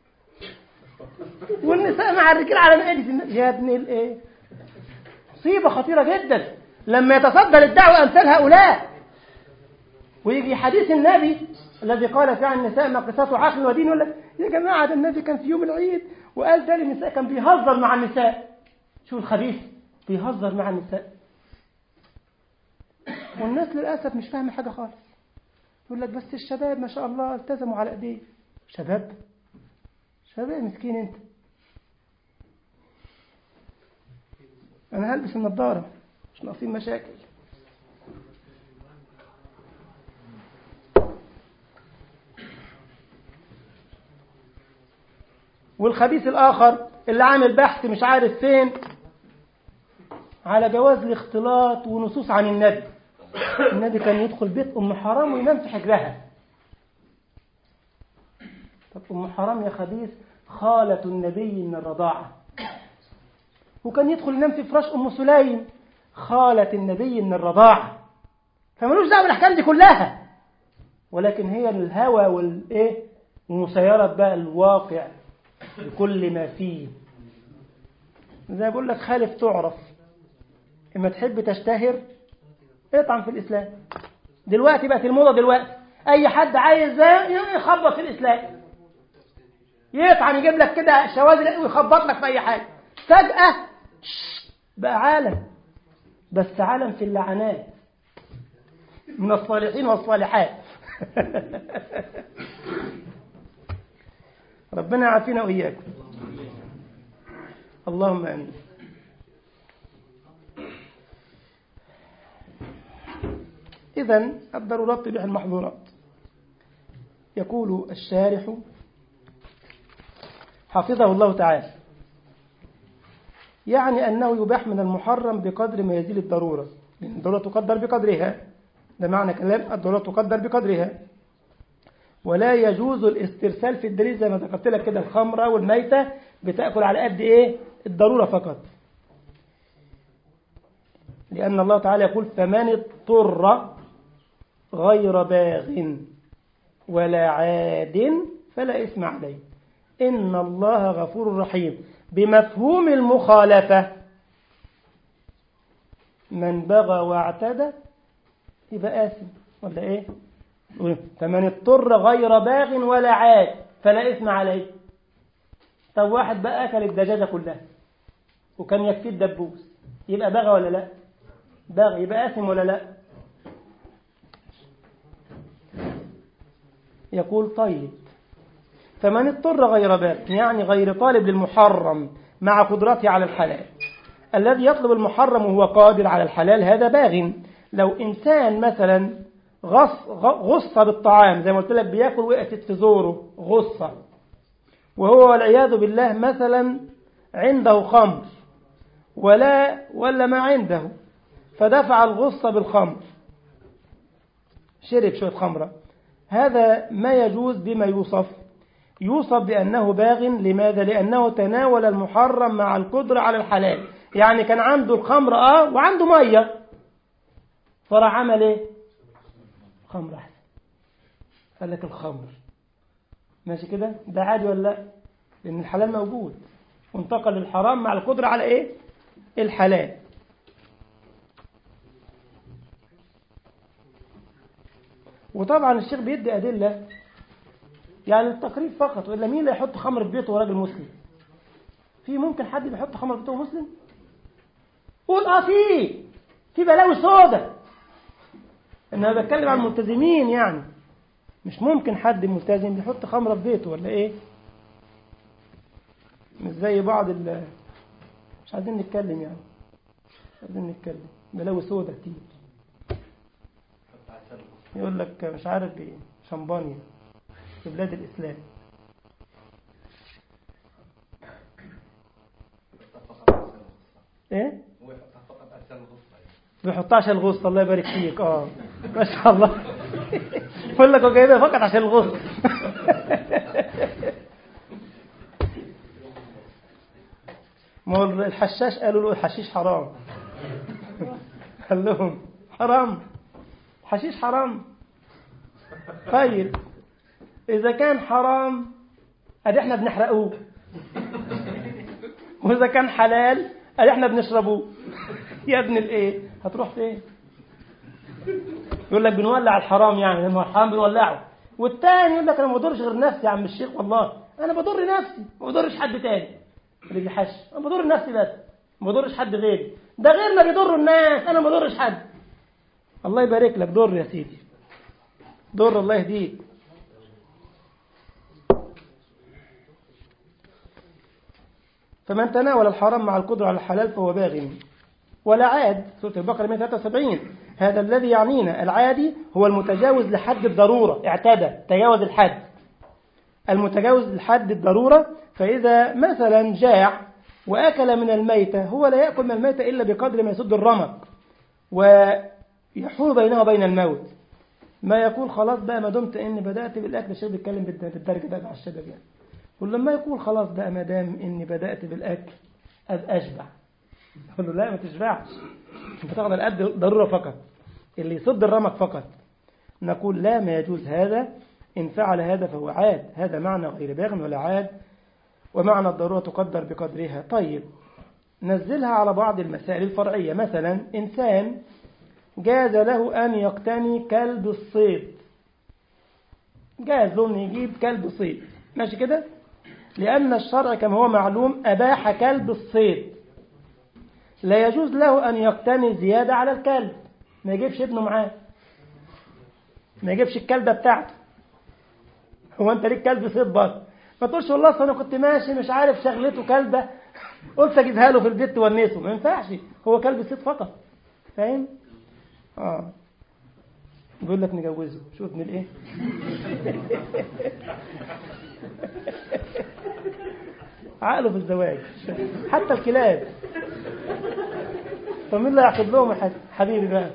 S1: والنساء مع الرجال على مائدة النبي يا ابن الايه مصيبة خطيرة جدا لما يتصدى للدعوة أمثال هؤلاء ويجي حديث النبي الذي قال فيه عن النساء ناقصات عقل ودين يقول لك يا جماعة ده النبي كان في يوم العيد وقال ده للنساء كان بيهزر مع النساء شو الخبيث بيهزر مع النساء والناس للأسف مش فاهمة حاجة خالص يقول لك بس الشباب ما شاء الله التزموا على ايديه شباب شباب مسكين انت انا هلبس النضاره مش ناقصين مشاكل والخبيث الآخر اللي عامل بحث مش عارف فين على جواز الاختلاط ونصوص عن النبي النبي كان يدخل بيت أم حرام وينام في حجرها طب أم حرام يا خبيث خالة النبي من الرضاعة وكان يدخل ينام في فراش أم سليم خالة النبي من الرضاعة فملوش دعوة بالأحكام دي كلها ولكن هي الهوى والإيه ومسيرة بقى الواقع بكل ما فيه زي ما بقول لك خالف تعرف اما تحب تشتهر اطعم في الإسلام دلوقتي بقت الموضة دلوقتي أي حد عايز يخبط في الإسلام يطعن يجيب لك كده شواذ ويخبط لك في أي حاجة فجأة بقى عالم بس عالم في اللعنات من الصالحين والصالحات ربنا يعافينا وإياكم اللهم آمين إذا الضرورات تبيح المحظورات يقول الشارح حفظه الله تعالى يعني أنه يباح من المحرم بقدر ما يزيل الضرورة لأن الضرورة تقدر بقدرها ده معنى كلام الضرورة تقدر بقدرها ولا يجوز الاسترسال في الدليل زي ما ذكرت لك كده الخمرة والميتة بتأكل على قد إيه الضرورة فقط لأن الله تعالى يقول فمن اضطر غير باغ ولا عاد فلا إثم عليه إن الله غفور رحيم بمفهوم المخالفة من بغى واعتدى يبقى آثم ولا إيه فمن اضطر غير باغ ولا عاد فلا إثم عليه طب واحد بقى أكل الدجاجة كلها وكان يكفيه الدبوس يبقى بغى ولا لا بغى يبقى آثم ولا لا يقول طيب فمن اضطر غير باغ يعني غير طالب للمحرم مع قدرته على الحلال الذي يطلب المحرم وهو قادر على الحلال هذا باغ لو إنسان مثلا غص غصة بالطعام زي ما قلت لك بياكل وقفت في زوره غصة وهو والعياذ بالله مثلا عنده خمر ولا ولا ما عنده فدفع الغصة بالخمر شرب شوية خمرة هذا ما يجوز بما يوصف يوصف بأنه باغ لماذا؟ لأنه تناول المحرم مع القدرة على الحلال يعني كان عنده الخمر آه وعنده مية فراح عمل ايه خمر أحسن قال لك الخمر ماشي كده ده عادي ولا لا لأن الحلال موجود وانتقل للحرام مع القدرة على ايه الحلال وطبعا الشيخ بيدي أدلة يعني التقريب فقط وإلا مين اللي يحط خمر في بيته وراجل مسلم في ممكن حد بيحط خمر في بيته مسلم قول اه في في بلاوي سودة انا بتكلم عن الملتزمين يعني مش ممكن حد ملتزم يحط خمرة في بيته ولا ايه مش زي بعض ال مش عايزين نتكلم يعني مش عايزين نتكلم بلاوي سودة كتير يقول لك مش عارف ايه شمبانيا في بلاد الإسلام ايه بيحطها عشان الغصة الله يبارك فيك اه ما شاء الله يقول لك هو جايبها فقط عشان الغصة ما هو الحشاش قالوا له الحشيش حرام قال لهم حرام حشيش حرام طيب إذا كان حرام أدي إحنا بنحرقوه وإذا كان حلال أدي إحنا بنشربوه يا ابن الإيه هتروح فين يقول لك بنولع الحرام يعني لما الحرام بنولعه والتاني يقول لك أنا ما بضرش غير نفسي يا عم الشيخ والله أنا بضر نفسي ما بضرش حد تاني اللي بيحش أنا بضر نفسي بس ما بضرش حد غيري ده غيرنا بيضر الناس أنا ما بضرش حد الله يبارك لك ضر يا سيدي ضر الله يهديك فمن تناول الحرام مع القدرة على الحلال فهو باغ ولا عاد سورة البقرة 173 هذا الذي يعنينا العادي هو المتجاوز لحد الضرورة اعتدى تجاوز الحد المتجاوز لحد الضرورة فإذا مثلا جاع وأكل من الميتة هو لا يأكل من الميتة إلا بقدر ما يسد الرمق ويحول بينه وبين الموت ما يقول خلاص بقى ما دمت إني بدأت بالأكل الشيخ بيتكلم بالدرجة ده مع الشباب يعني ولما يقول خلاص بقى ما دام إني بدأت بالأكل أبقى أشبع أقول له لا ما تشبعش أنت تاخد القد ضرورة فقط اللي يصد الرمق فقط نقول لا ما يجوز هذا إن فعل هذا فهو عاد هذا معنى غير باغ ولا عاد ومعنى الضرورة تقدر بقدرها طيب نزلها على بعض المسائل الفرعية مثلا إنسان جاز له أن يقتني كلب الصيد جاز له أن يجيب كلب صيد ماشي كده لأن الشرع كما هو معلوم أباح كلب الصيد لا يجوز له أن يقتني زيادة على الكلب ما يجيبش ابنه معاه ما يجيبش الكلبة بتاعته هو أنت ليك كلب صيد بس ما تقولش والله أصل أنا كنت ماشي مش عارف شغلته كلبة قلت أجيبها له في البيت تونسه ما ينفعش هو كلب صيد فقط فاهم؟ آه بيقول لك نجوزه شوف ابن الايه عقله في الزواج حتى الكلاب طب مين اللي يعقد لهم يا حبيبي بقى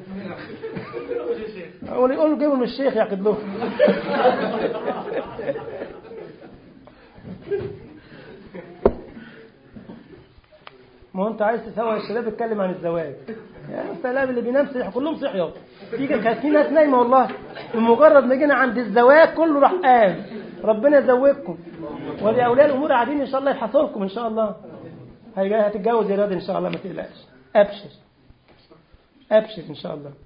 S1: هو يقول له جيبوا من الشيخ يعقد لهم ما هو انت عايز تسوي الشباب يتكلم عن الزواج يا سلام اللي بينام صحي كلهم صحيوا في كانت في ناس نايمه والله بمجرد ما جينا عند الزواج كله راح قام ربنا يزوجكم ولأولياء الأمور قاعدين إن شاء الله يبحثوا لكم إن شاء الله هتتجوز يا رياض إن شاء الله ما تقلقش أبشر أبشر إن شاء الله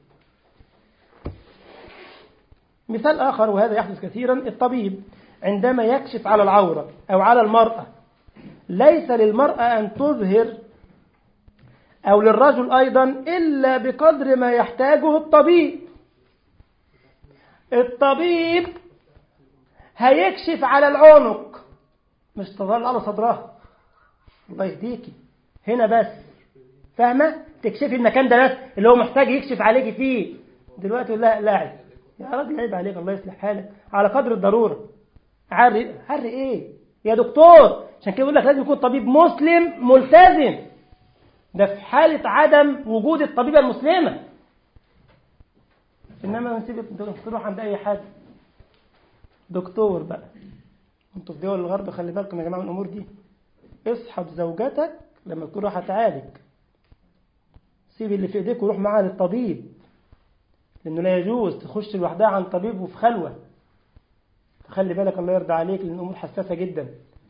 S1: مثال آخر وهذا يحدث كثيرا الطبيب عندما يكشف على العورة أو على المرأة ليس للمرأة أن تظهر أو للرجل أيضا إلا بقدر ما يحتاجه الطبيب الطبيب هيكشف على العنق مش تظل على صدرها الله يهديكي هنا بس فاهمة تكشفي المكان ده بس اللي هو محتاج يكشف عليكي فيه دلوقتي لا لاعب يا راجل عيب عليك الله يصلح حالك على قدر الضرورة عري عري ايه يا دكتور عشان كده بيقول لك لازم يكون طبيب مسلم ملتزم ده في حالة عدم وجود الطبيبة المسلمة إنما نسيب تروح عند أي حد دكتور بقى انتوا في دول الغرب خلي بالكم يا جماعة من الأمور دي اصحب زوجتك لما تكون راح تعالج سيب اللي في ايديك وروح معاها للطبيب لأنه لا يجوز تخش لوحدها عن طبيب وفي خلوة فخلي بالك الله يرضى عليك لأن الأمور حساسة جدا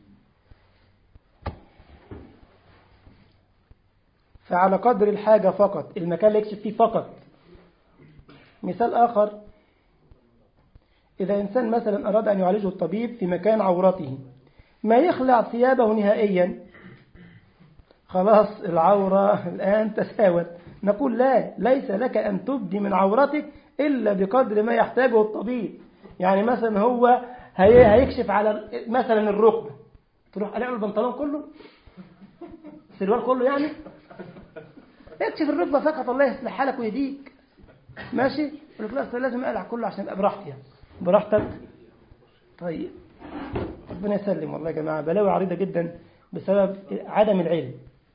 S1: فعلى قدر الحاجة فقط المكان اللي يكشف فيه فقط مثال آخر إذا إنسان مثلا أراد أن يعالجه الطبيب في مكان عورته ما يخلع ثيابه نهائيا خلاص العورة الآن تساوت نقول لا ليس لك أن تبدي من عورتك إلا بقدر ما يحتاجه الطبيب يعني مثلا هو هيكشف على مثلا الركبة تروح قلع البنطلون كله السروال كله يعني اكشف الركبة فقط الله يصلح حالك ويهديك ماشي الكلاس لازم اقلع كله عشان ابقى براحتي يعني براحتك طيب ربنا يسلم والله يا جماعة بلاوي عريضة جدا بسبب عدم العلم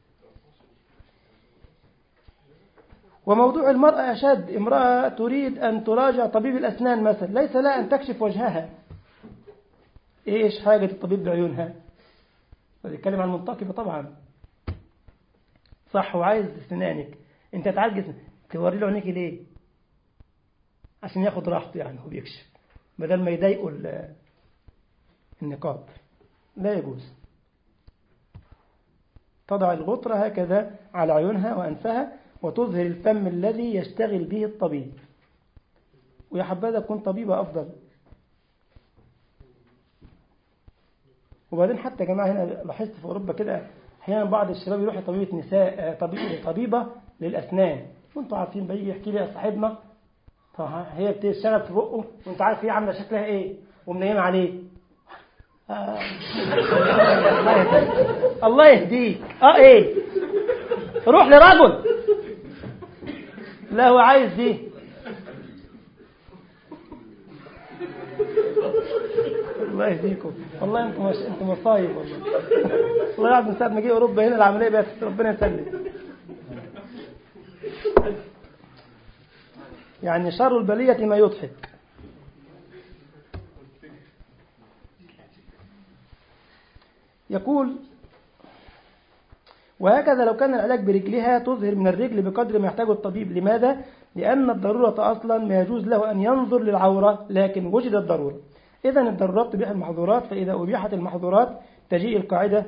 S1: وموضوع المرأة أشد امرأة تريد أن تراجع طبيب الأسنان مثلا ليس لها أن تكشف وجهها إيش حاجة الطبيب بعيونها بيتكلم عن المنتقبة طبعا صح وعايز سنانك انت تعالج توري له عينيك ليه عشان ياخد راحته يعني هو بيكشف بدل ما يضايقوا النقاب لا يجوز تضع الغطرة هكذا على عيونها وأنفها وتظهر الفم الذي يشتغل به الطبيب ويا حبذا تكون طبيبة أفضل وبعدين حتى يا جماعة هنا لاحظت في أوروبا كده أحيانا بعض الشباب يروح طبيبة نساء طبيب طبيبة للأسنان وانتوا عارفين بيجي يحكي لي صاحبنا هي بتشتغل في بقه وانت عارف هي عامله شكلها ايه ومنيمه عليه آه. الله يهديك اه ايه روح لرجل لا هو عايز دي الله يهديكم والله انتم مش... انتم مصايب والله والله العظيم من ساعه ما جه اوروبا هنا العمليه بقت ربنا يسلم يعني شر البلية ما يضحك يقول وهكذا لو كان العلاج برجلها تظهر من الرجل بقدر ما يحتاجه الطبيب لماذا؟ لأن الضرورة أصلا ما يجوز له أن ينظر للعورة لكن وجد الضرورة إذا الضرورات تبيح المحظورات فإذا أبيحت المحظورات تجيء القاعدة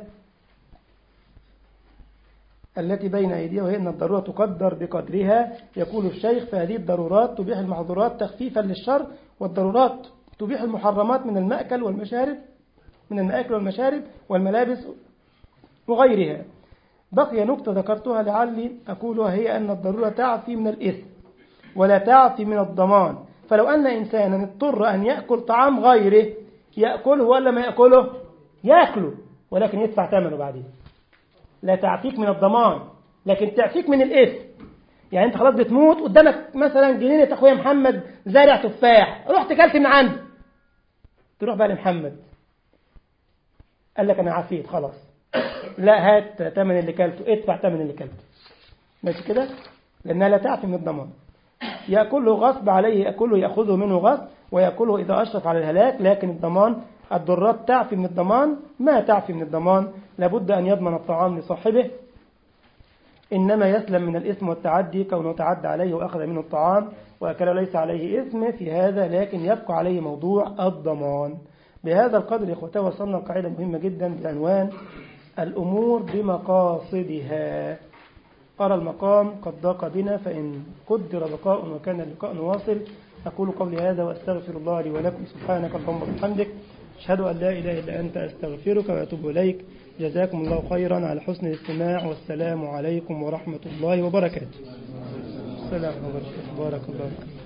S1: التي بين أيديها وهي أن الضرورة تقدر بقدرها يقول الشيخ فهذه الضرورات تبيح المحظورات تخفيفا للشر والضرورات تبيح المحرمات من المأكل والمشارب من المأكل والمشارب والملابس وغيرها بقي نقطة ذكرتها لعلي أقولها هي أن الضرورة تعفي من الإثم ولا تعفي من الضمان فلو أن إنسانا اضطر أن يأكل طعام غيره يأكله ولا ما يأكله يأكله ولكن يدفع ثمنه بعدين لا تعفيك من الضمان لكن تعفيك من الإثم يعني انت خلاص بتموت قدامك مثلا جنينة اخويا محمد زارع تفاح رحت كلت من عنده تروح بقى لمحمد قال لك انا عافيت خلاص لا هات تمن اللي كلته ادفع تمن اللي كلته ماشي كده لانها لا تعفي من الضمان ياكله غصب عليه ياكله ياخذه منه غصب وياكله اذا اشرف على الهلاك لكن الضمان الضرات تعفي من الضمان ما تعفي من الضمان لابد ان يضمن الطعام لصاحبه إنما يسلم من الإثم والتعدي كونه تعدى عليه وأخذ منه الطعام وأكل ليس عليه إثم في هذا لكن يبقى عليه موضوع الضمان بهذا القدر يا إخوتي وصلنا لقاعدة مهمة جدا بعنوان الأمور بمقاصدها أرى المقام قد ضاق بنا فإن قدر بقاء وكان اللقاء واصل أقول قولي هذا وأستغفر الله لي ولكم سبحانك اللهم وبحمدك أشهد أن لا إله إلا أنت أستغفرك وأتوب إليك جزاكم الله خيرا على حسن الاستماع والسلام عليكم ورحمة الله وبركاته السلام عليكم بارك الله فيكم